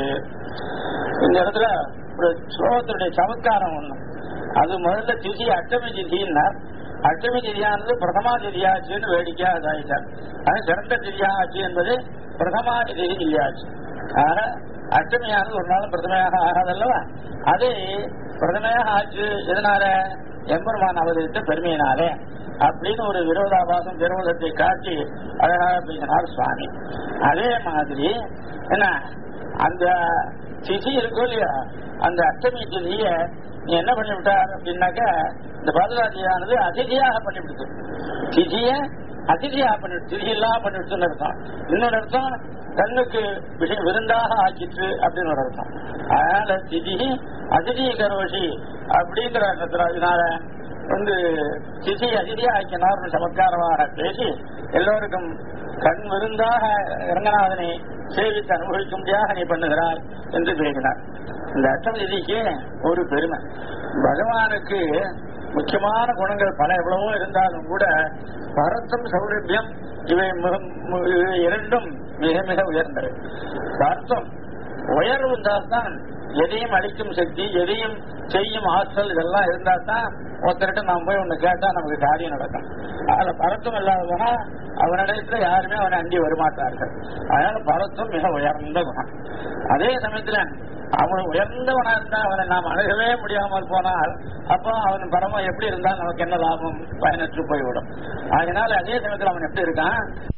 இந்த இடத்துல ஒரு ஸ்லோகத்தினுடைய சமத்காரம் ஒண்ணு அது முதல்ல திதி அஷ்டமி திதின்னார் அஷ்டமி திதியானது பிரதமா திதியாச்சுன்னு வேடிக்கையாக சாதித்தார் அது சிறந்த திதியாச்சு என்பது பிரதமா திதி திதியாச்சு ஆக அஷ்டமியானது ஒரு நாளும் பிரதமையாக ஆகாதல்லவா அது பிரதமையாக ஆச்சு எதனால எம்பெருமான் அவதரித்த பெருமையினாலே அப்படின்னு ஒரு விரோதாபாசம் விரோதத்தை காட்டி அழகாக பேசினார் சுவாமி அதே மாதிரி என்ன அந்த திதி இருக்கோ இல்லையா அந்த அஷ்டமி திதிய நீ என்ன பண்ணிவிட்டார் அப்படின்னாக்க இந்த பாதராஜியானது அதிதியாக பண்ணிவிடுது திதிய அதிதியாக பண்ணிவிடு திதி இல்லாம பண்ணிவிடுச்சுன்னு அர்த்தம் இன்னொரு அர்த்தம் கண்ணுக்கு விஷயம் விருந்தாக ஆக்கிற்று அப்படின்னு ஒரு அர்த்தம் அதனால திதி அதிதி கரோஷி அப்படிங்கிற அர்த்தத்துல அதனால வந்து திதி அதிதியா ஆக்கினார் சமத்காரமாக பேசி எல்லோருக்கும் கண் விருந்தாக ரங்கநாதனை சேவித்து அனுபவிக்கும்படியாக நீ பண்ணுகிறாய் என்று பேசினார் இந்த அஷ்டமதிக்கு ஒரு பெருமை பகவானுக்கு முக்கியமான குணங்கள் பல எவ்வளவோ இருந்தாலும் கூட பரத்தம் சௌரபியம் இவை மிக- மு- இவை இரண்டும் மிக மிக உயர்ந்தவை பரத்தம் உயர்வு இருந்தால்தான் எதையும் அளிக்கும் சக்தி எதையும் செய்யும் ஆற்றல் இதெல்லாம் இருந்தா தான் ஒருத்தர்கிட்ட நாம் போய் ஒண்ணு கேட்டா நமக்கு காரியம் நடக்கும் அதுல பரத்தம் இல்லாதவனா அவனிடத்துல யாருமே அவனை அண்டி வரமாட்டார்கள் அதனால பரத்தம் மிக உயர்ந்த குணம் அதே சமயத்துல அவன் உயர்ந்தவனா இருந்தா அவனை நாம் அணுகவே முடியாமல் போனால் அப்போ அவன் பரம எப்படி இருந்தா நமக்கு என்ன லாபம் பயனற்று போய்விடும் அதனால அதே சமயத்துல அவன் எப்படி இருக்கான்